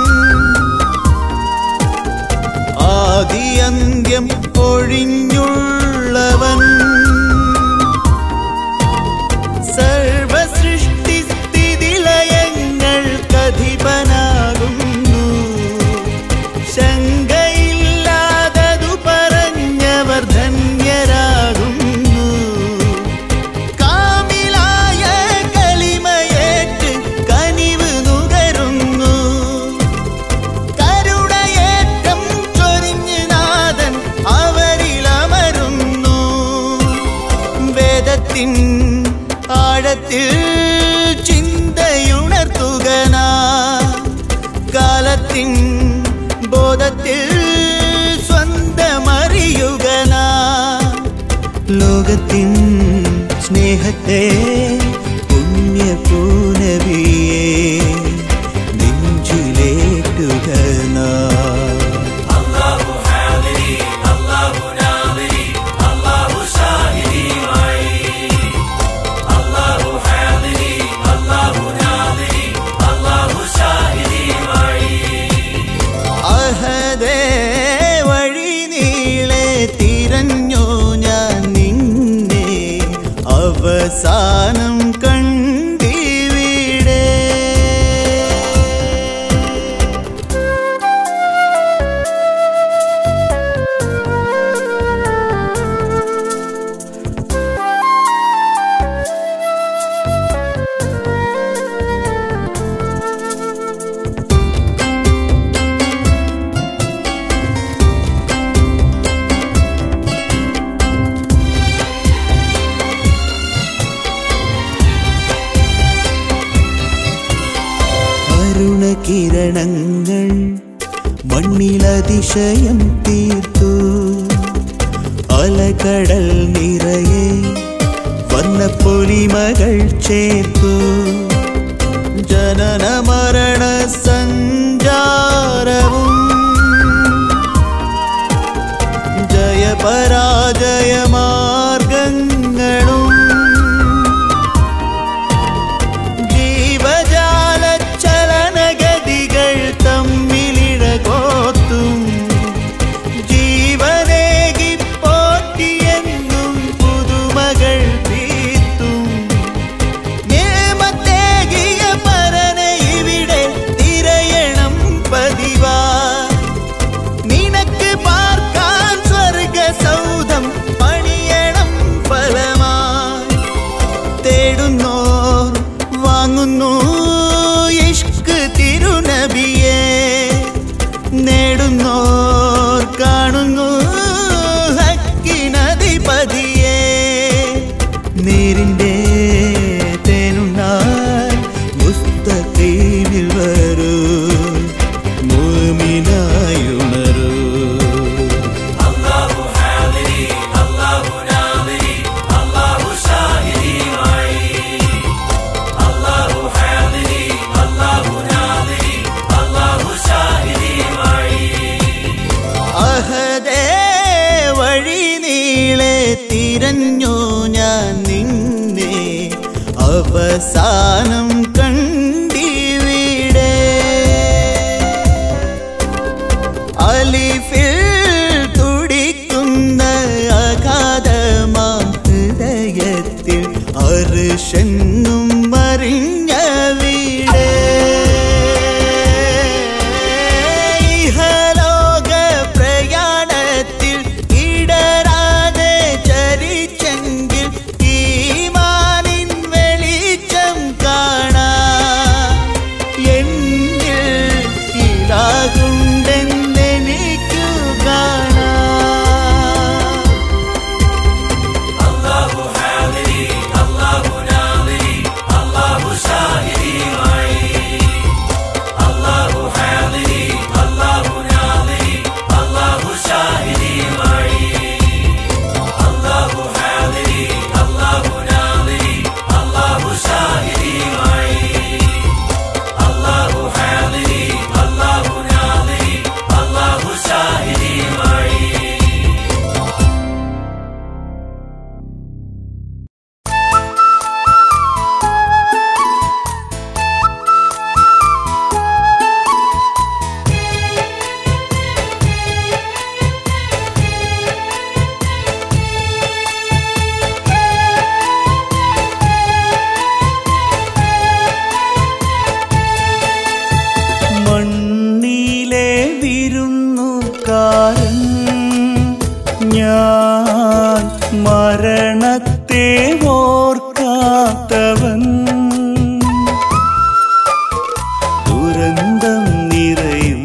ആദിയന്ത്യം ഒഴിഞ്ഞുള്ളവൻ സർവസൃഷ്ടി സ്ഥിതിലയങ്ങൾക്കധിപനാകുന്നു ശങ്കയില്ലാതതു പറഞ്ഞവർ ധന്യരാകുന്നു കാമിലായ കളിമയേറ്റ് കനിവ് നുകരുന്നു കരുണയേറ്റം ചൊരിഞ്ഞ് നാഥൻ അവരിലമരുന്നു വേദത്തിൻ ആഴത്തിൽ ചിന്തയുണർത്തുകനാ കാലത്തിൻ ബോധത്തിൽ സ്വന്തമറിയുകനാ ലോകത്തിൻ സ്നേഹത്തെ പുണ്യപൂനവിയെ നെഞ്ചിലേറ്റുകനാ അഹദേ അവസാനം കണ്ടിവിടെ അരുണകിരണങ്ങൾ മണ്ണിലതിശയം തീർത്തു അലകടൽ നിറയെ വർണ്ണപ്പൊലിമകൾ ചേർത്തു ജനന മരണ സഞ്ചാരവും ജയപരാജയ മാർഗങ്ങളും ജീവജാല ചലനഗതികൾ തമ്മിലിഴകോത്തും ജീവനേകി പോറ്റിയെന്നും പുതുമകൾ തീർത്തും നിയമത്തേകിയ പരനെ ഇവിടെ തിരയണം പതിവാ നിനക്ക് പാർക്കാൻ സ്വർഗ സൗധം പണിയണം ഫലമായി തേടുന്നോർ വാങ്ങുന്നു ഇഷ്ക് തിരുനബിയെ നേടുന്നോർ കാണുന്നു ഹക്കിനധിപതിയെ നേരിൻ്റെ തേനുണ്ടായി മുസ്തഖീമിൽ വരൂ മുഅ്മിനായുണരൂ അല്ലാഹു ഹാദിരി അല്ലാഹു നാദിരി അല്ലാഹു ഷാഹിദി മഈ അല്ലാഹു ഹാദിരി അല്ലാഹു നാദിരി അല്ലാഹു ഷാഹിദി മഈ അഹദേ വഴി നീളെ തിരഞ്ഞു ഞാൻ നിന്നെ അവസാനം കണ്ടിവിടെ അലിഫിൽ തുടിക്കുന്ന അഗാധമാം ഹൃദയത്തിൽ അർഷെന്നും മറിഞ്ഞ വീടേ ഇഹലോക പ്രയാണത്തിൽ ഇടരാതെ ചരിച്ചെങ്കിൽ ഈമാനിൻ വെളിച്ചം കാണാം എന്നിൽ ഇലാകുണ്ടെന്നെനിക്കു കാണാം അല്ലാഹു ഹാദിരി അല്ലാഹു നാദിരി അല്ലാഹു ഷാഹിദി മഈ അല്ലാഹു ഹാദിരി അല്ലാഹു നാദിരി അല്ലാഹു ഷാഹിദി മഈ അല്ലാഹു ഹാദിരി അല്ലാഹു നാദിരി അല്ലാഹു ഷാഹിദി മഈ അല്ലാഹു ഹാദിരി അല്ലാഹു നാദിരി അല്ലാഹു ഷാഹിദി മഈ മണ്ണിലെ വിരുന്നുകാരൻ ഞാൻ മരണത്തെ ഓർക്കാത്തവൻ ദുരന്തം നിറയും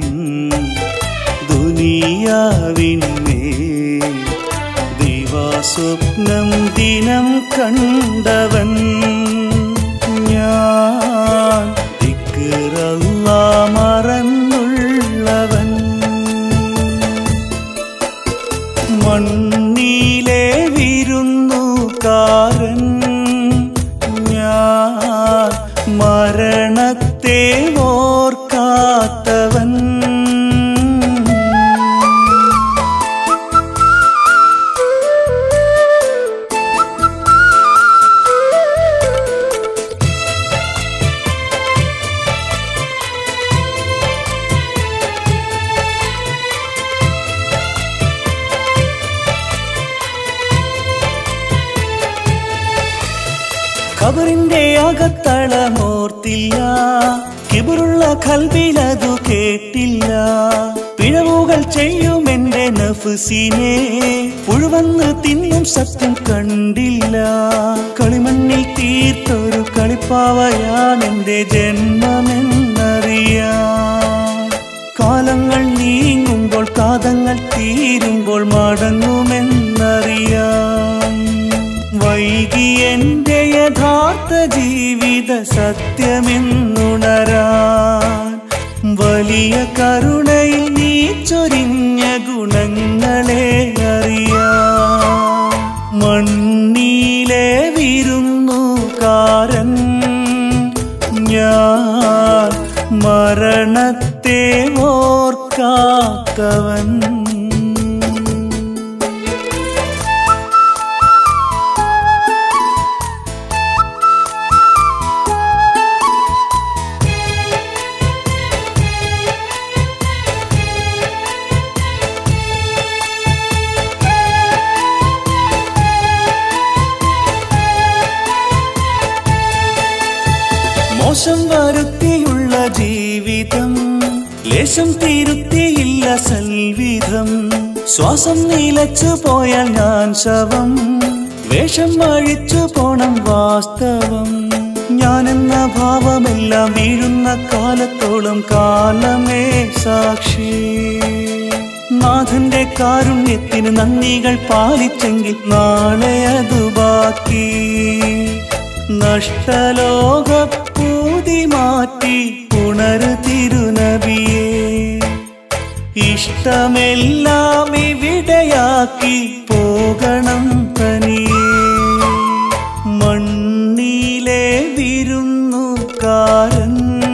ദുനിയാവിന്മേ ദിവാസ്വപ്നം ദിനം കണ്ടവൻ ഞാൻ ദിക്റല്ല മറന്നുള്ളവൻ മണ്ണിലെ വിരുന്നുകാരൻ ഞാൻ മരണത്തെ ഓർക്കാത്തവൻ കബറിന്റെ അകത്തളമോർത്തില്ല കിബറുള്ള കൽവിലതു കേട്ടില്ല പിഴവുകൾ ചെയ്യും എന്റെ നഫ്സിനെ പുഴുവന്ന് തിന്നും സത്യം കണ്ടില്ല കളിമണ്ണിൽ തീർത്തൊരു കളിപ്പാവയാണെന്റെ ജന്മമെന്നറിയാം കാലങ്ങൾ നീങ്ങുമ്പോൾ കാതങ്ങൾ തീരുമ്പോൾ മടങ്ങുമെന്നറിയാം വൈകി എന്റെ യഥാർത്ഥ ജീവിത സത്യമെന്നുണരാൻ വലിയ കരുണയിൽ നീ ചൊരിഞ്ഞ ഗുണങ്ങളെ അറിയാം മണ്ണിലെ വിരുന്നുകാരൻ ഞാൻ മരണത്തെ ഓർക്കാത്തവൻ മോശം വരുത്തിയുള്ള ജീവിതം ലേശം തിരുത്തിയില്ല സൽവിധം ശ്വാസം നിലച്ചു പോയാൽ ഞാൻ ശവം വേഷം അഴിച്ചു പോണം വാസ്തവം ഞാനെന്ന ഭാവമെല്ലാം വീഴുന്ന കാലത്തോളം കാലമേ സാക്ഷി നാഥന്റെ കാരുണ്യത്തിന് നന്ദികൾ പാലിച്ചെങ്കിൽ നാളെ അത് ബാക്കി നഷ്ടലോകപ്പൂതി മാറ്റി ഉണരു തിരുനബിയെ ഇഷ്ടമെല്ലാം ഇവിടെയാക്കി പോകണം തനിയെ മണ്ണിലെ വിരുന്നുകാരൻ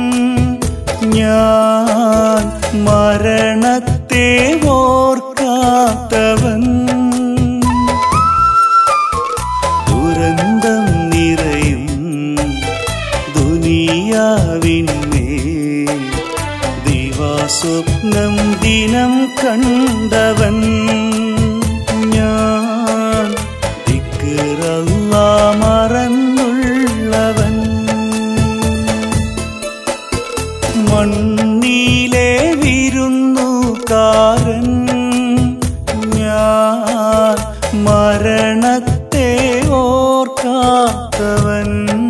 ഞാൻ മരണത്തെ ഓർക്കാത്തവൻ ദുരന്തം നിറയും ദുനിയാവിന്മേ ദിവാസ്വപ്നം ദിനം കണ്ടവൻ ഞാൻ ദിക്റല്ല മറന്നുള്ളവൻ മണ്ണിലെ വിരുന്നുകാരൻ ഞാൻ മരണത്തെ ഓർക്കാത്തവൻ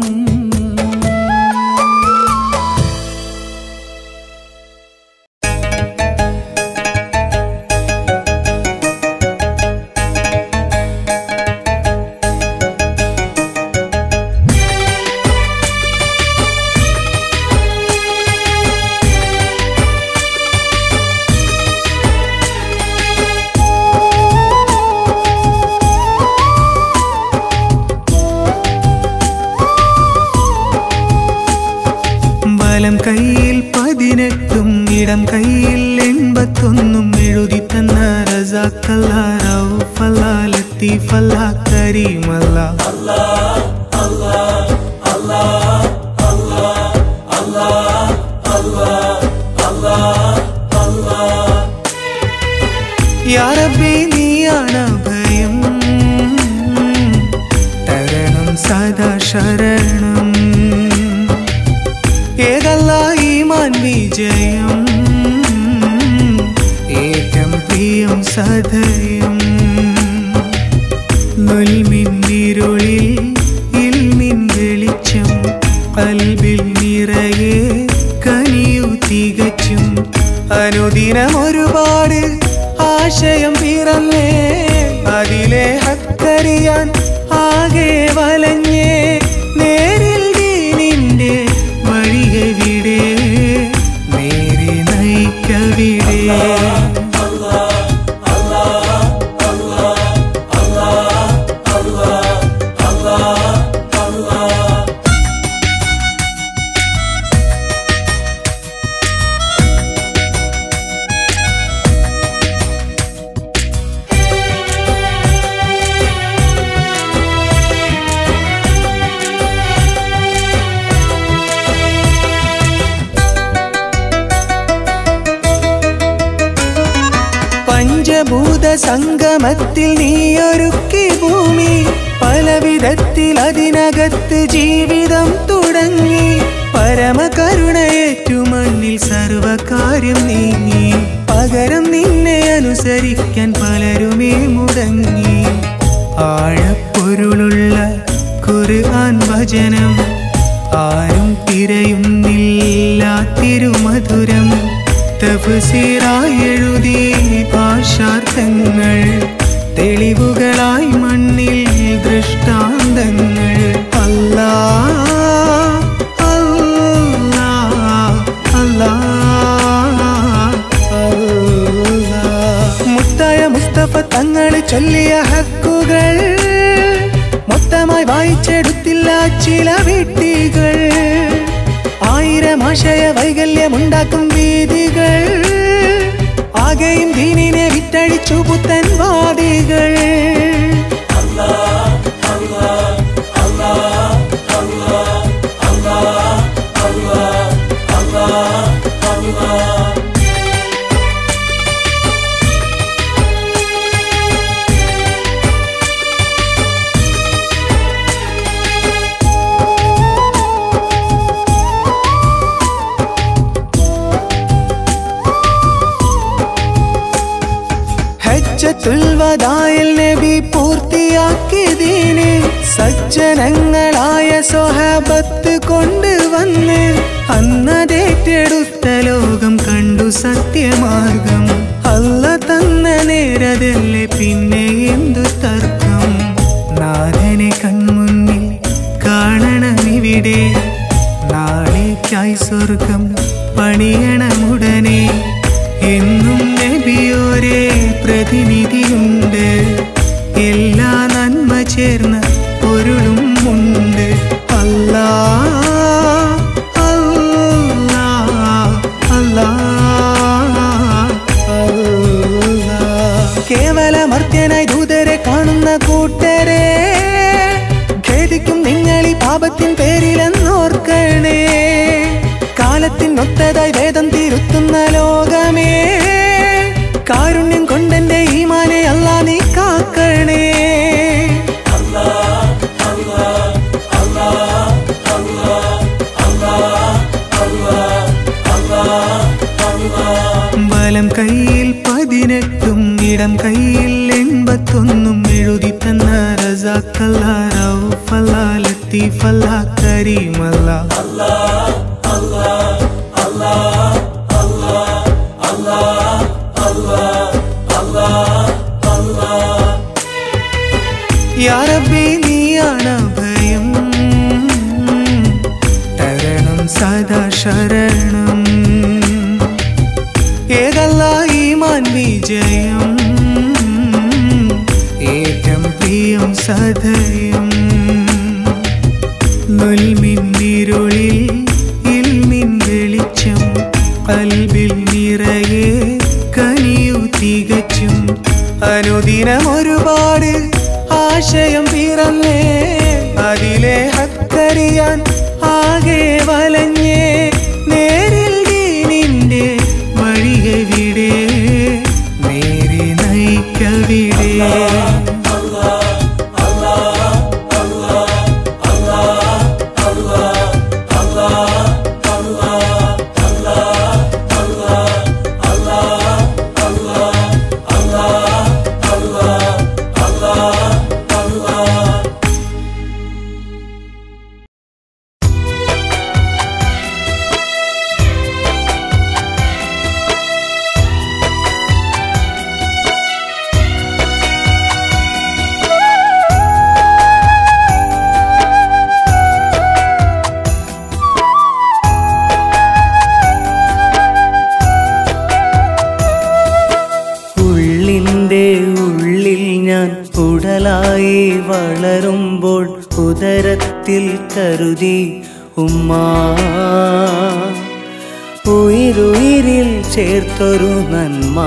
വലം കയ്യിൽ പതിനെട്ടും ഇടം കയ്യിൽ എൺപത്തൊന്നും എഴുതി തന്ന റസാക്കല്ല റൌഫല്ല ലത്തീഫല്ല കരീമല്ല യാ റബ്ബേ നീയാണ് ഭയം തരണം സദാ ശരണം ഏതല്ല ഈമാൻ വിജയം ഏറ്റം പ്രിയം സദയം നുൽമിന്നിരുളിൽ ഇൽമിൻ വെളിച്ചം കൽബിൽ നിറയെ കനിയു തികച്ചും അനുദിനം ഒരുപാട് ആശയം പിറന്നേ അതിലെ ഹക്കറിയാൻ ആകെ വലഞ്ഞേ നേരിൽ ദീനിന്റെ വഴിയെവിടെ നേരെ നയിക്കവിടെ പഞ്ചഭൂത സംഗമത്തിൽ നീയൊരുക്കി ഭൂമി പല വിധത്തിൽ അതിനകത്ത് ജീവിതം തുടങ്ങി പരമകരുണയേറ്റു മണ്ണിൽ സർവകാര്യം നീങ്ങി പകരം നിന്നെ അനുസരിക്കാൻ പലരുമേ മുടങ്ങി ആഴപ്പൊരുളുള്ള ഖുർആൻ വചനം ആരും തിരയുന്നില്ല തിരുമധുരം തഫ്സീറായി എഴുതി ഭാഷാർത്ഥങ്ങൾ തെളിവുകളായി മണ്ണിൽ ദൃഷ്ടാന്തങ്ങൾ അല്ലാ അല്ലാ അല്ലാ അല്ലാ. മുത്തായ മുസ്തഫ തങ്ങൾ ചൊല്ലിയ ഹക്കുകൾ മൊത്തമായി വായിച്ചെടുത്തില്ല ചില വീട്ടികൾ ആയിരം ആശയ വൈകല്യമുണ്ടാക്കും വീതികൾ ആകെയും ദീനിനെ വിറ്റഴിച്ചു പുത്തൻ വാദികൾ ഹജ്ജത്തുൽ വദായിൽ നബി പൂർത്തിയാക്കിയതിന് സജ്ജനങ്ങളായ സ്വഹാബത്ത് കൊണ്ടുവന്ന് അന്നതേറ്റെടുത്ത ലോകം കണ്ടു സത്യമാർഗം അല്ല തന്ന നേരതല്ലേ പിന്നെ എന്തു തർക്കം നാഥനെ കൺമുന്നിൽ കാണണമിവിടെ നാളേക്കായി സ്വർഗം പണിയണമുടനെ എന്നും നബിയോരെ പ്രതിനിധിയുണ്ട് എല്ലാ നന്മ ചേർന്ന പൊരുളും ഉണ്ട് അല്ലാ അല്ലാ അല്ലാ അല്ലാ. കേവലമർത്യനായി ദൂതരെ കാണുന്ന കൂട്ടരെ ഖേദിക്കും നിങ്ങൾ ഈ പാപത്തിൻ പേരിലെന്നോർക്കണേ കാലത്തിനൊത്തതായി വേദം തിരുത്തുന്ന ലോകമേ കാരുണ്യം കൊണ്ടെന്റെ ഈമാനെ അല്ലാ നീ കാക്കണേ ബലം കയ്യിൽ പതിനെട്ടും ഇടം കയ്യിൽ എൺപത്തൊന്നും എഴുതി തന്ന റസാക്കല്ല റൗഫല്ല ലത്തീഫല്ല കരീമല്ല യാ റബ്ബി നീയാണ് ഭയം തരണം സദാ ശരണം ഏകല്ല ഈമാൻ വിജയം ഏറ്റം പ്രിയം സദയം നുൽമിന്നിരുളിൽ ഇൽമിൻ വെളിച്ചം കൽബിൽ നിറയെ കനിയു തികച്ചും അനുദിനം ഒരുപാട് ആശയം പിറന്നേ അതിലെ ഹക്കറിയാൻ ആകെ വലഞ്ഞേ നേരിൽ ദീനിന്റെ വഴിയെവിടെ നേരെ നയിക്കവിടെ ഉള്ളിൻ്റെ ഉള്ളിൽ ഞാൻ ഉടലായി വളരുമ്പോൾ ഉദരത്തിൽ കരുതി ഉമ്മ ഉயிருയിരിൽ ചേർത്തൊരു നന്മ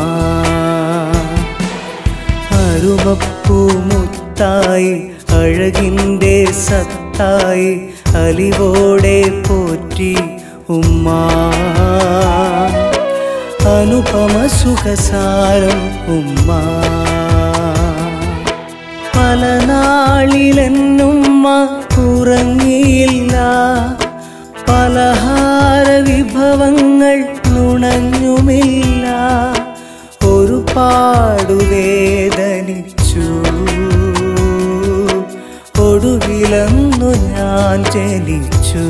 അരുമപ്പൂമുത്തായി അഴകിൻ്റെ സത്തായി അലിവോടെ പോറ്റി ഉമ്മ അനുപമ സുഖസാരം ഉമ്മ പല നാളിലെന്നുമ്മ ഉറങ്ങിയില്ല പലഹാര വിഭവങ്ങൾ നുണഞ്ഞുമില്ല ഒരു പാടുവേദനിച്ചു ഒടുവിലന്നു ഞാൻ ജനിച്ചു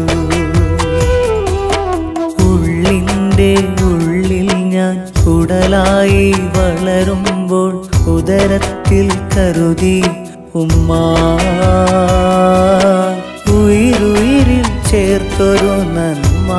ഉള്ളിൻ്റെ ഉള്ളിൽ ഞാൻ ഉടലായി വളരുമ്പോൾ ഉദരത്തിൽ കരുതി ഉമ്മ ഉயிருയിരിൽ ചേർത്തൊരു നന്മ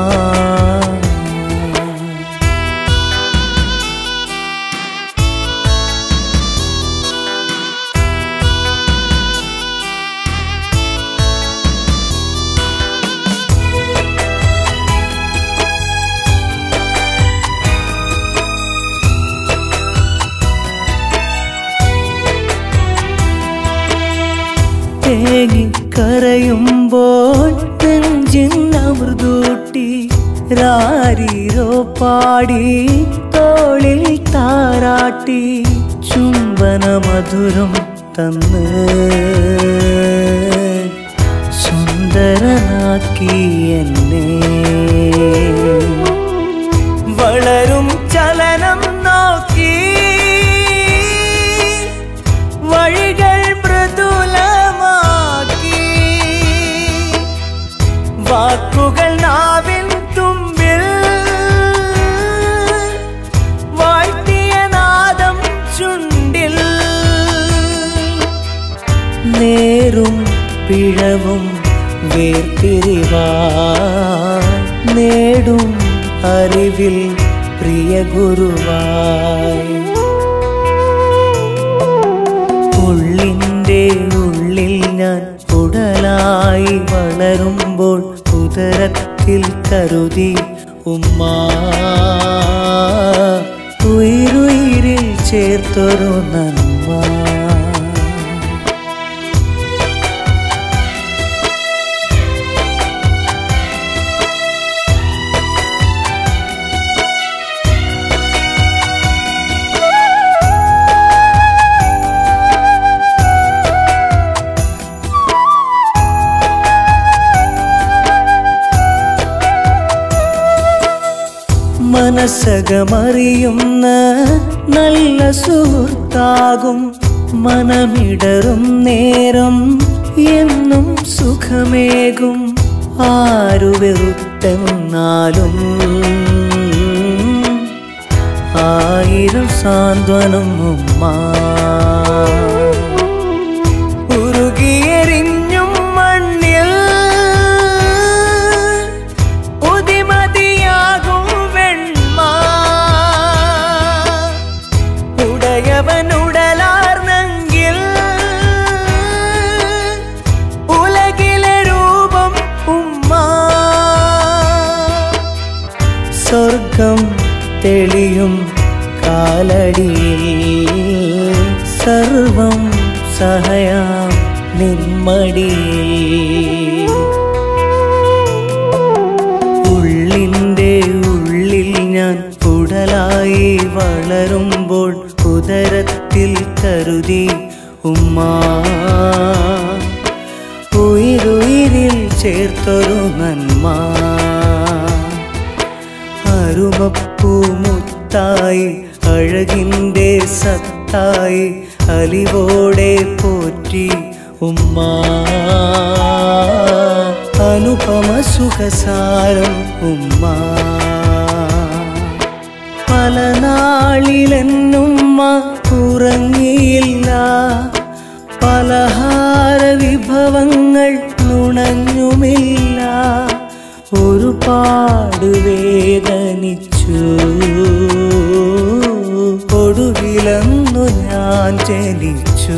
തേങ്ങിക്കരയുമ്പോൾ നെഞ്ചിൻ അമൃതൂട്ടി രാരീരോ പാടി തോളിൽ താരാട്ടി ചുംബന മധുരം തന്ന് സുന്ദരനാക്കി എന്നെ വളരും ചലനം നോക്കി വഴികൾ മൃദുലമാക്കി വാക്കുകൾ നാവിൻ തുമ്പിൽ വാഴ്ത്തിയ നാദം ചുണ്ടിൽ നേരും പിഴവും വേർതിരിവാ നേടും അറിവിൽ പ്രിയ ഗുരുവായി ഉള്ളിൻ്റെ ഉള്ളിൽ ഞാൻ ഉടലായി വളരുമ്പോൾ ഉദരത്തിൽ കരുതി ഉമ്മ ഉயிருയിരിൽ ചേർത്തൊരു നന്മ മനസ്സകമറിയുന്ന നല്ല സുഹൃത്താകും മനമിടറും നേരം എന്നും സുഖമേകും ആരു വെറുത്തെന്നാലും ആയിരം സാന്ത്വനം ഉമ്മ ഉരുകിയെരിഞ്ഞും മണ്ണിൽ ഉതിമതിയാകും വെണ്മ ഉടയവനുടലാർന്നെങ്കിൽ ഉലകിലെ രൂപം ഉമ്മ സ്വർഗം തെളിയും കാലടിയിൽ സർവം സഹയാം നിന്മടിയിൽ ഉള്ളിൻ്റെ ഉള്ളിൽ ഞാൻ ഉടലായി വളരുമ്പോൾ ഉദരത്തിൽ കരുതി ഉമ്മ ഉயிருയിരിൽ ചേർത്തൊരു നന്മ അരുമപ്പൂമുത്തായി അഴകിൻ്റെ സത്തായി അലിവോടെ പോറ്റി ഉമ്മ അനുപമ സുഖസാരം ഉമ്മ പല നാളിലെന്നുമ്മ ഉറങ്ങിയില്ല പലഹാര വിഭവങ്ങൾ നുണഞ്ഞുമില്ല ഒരുപാട് വേദനിച്ചു ഒടുവിലന്നു ഞാൻ ജനിച്ചു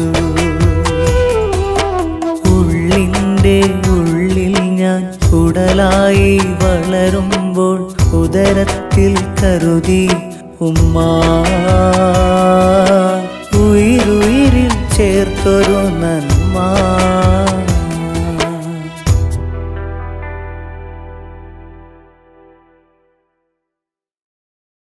ഉള്ളിൻ്റെ ഉള്ളിൽ ഞാൻ ഉടലായി വളരുമ്പോൾ ഉദരത്തിൽ കരുതി ഉമ്മ ഉയിരുയിരിൽ ചേർത്തൊരു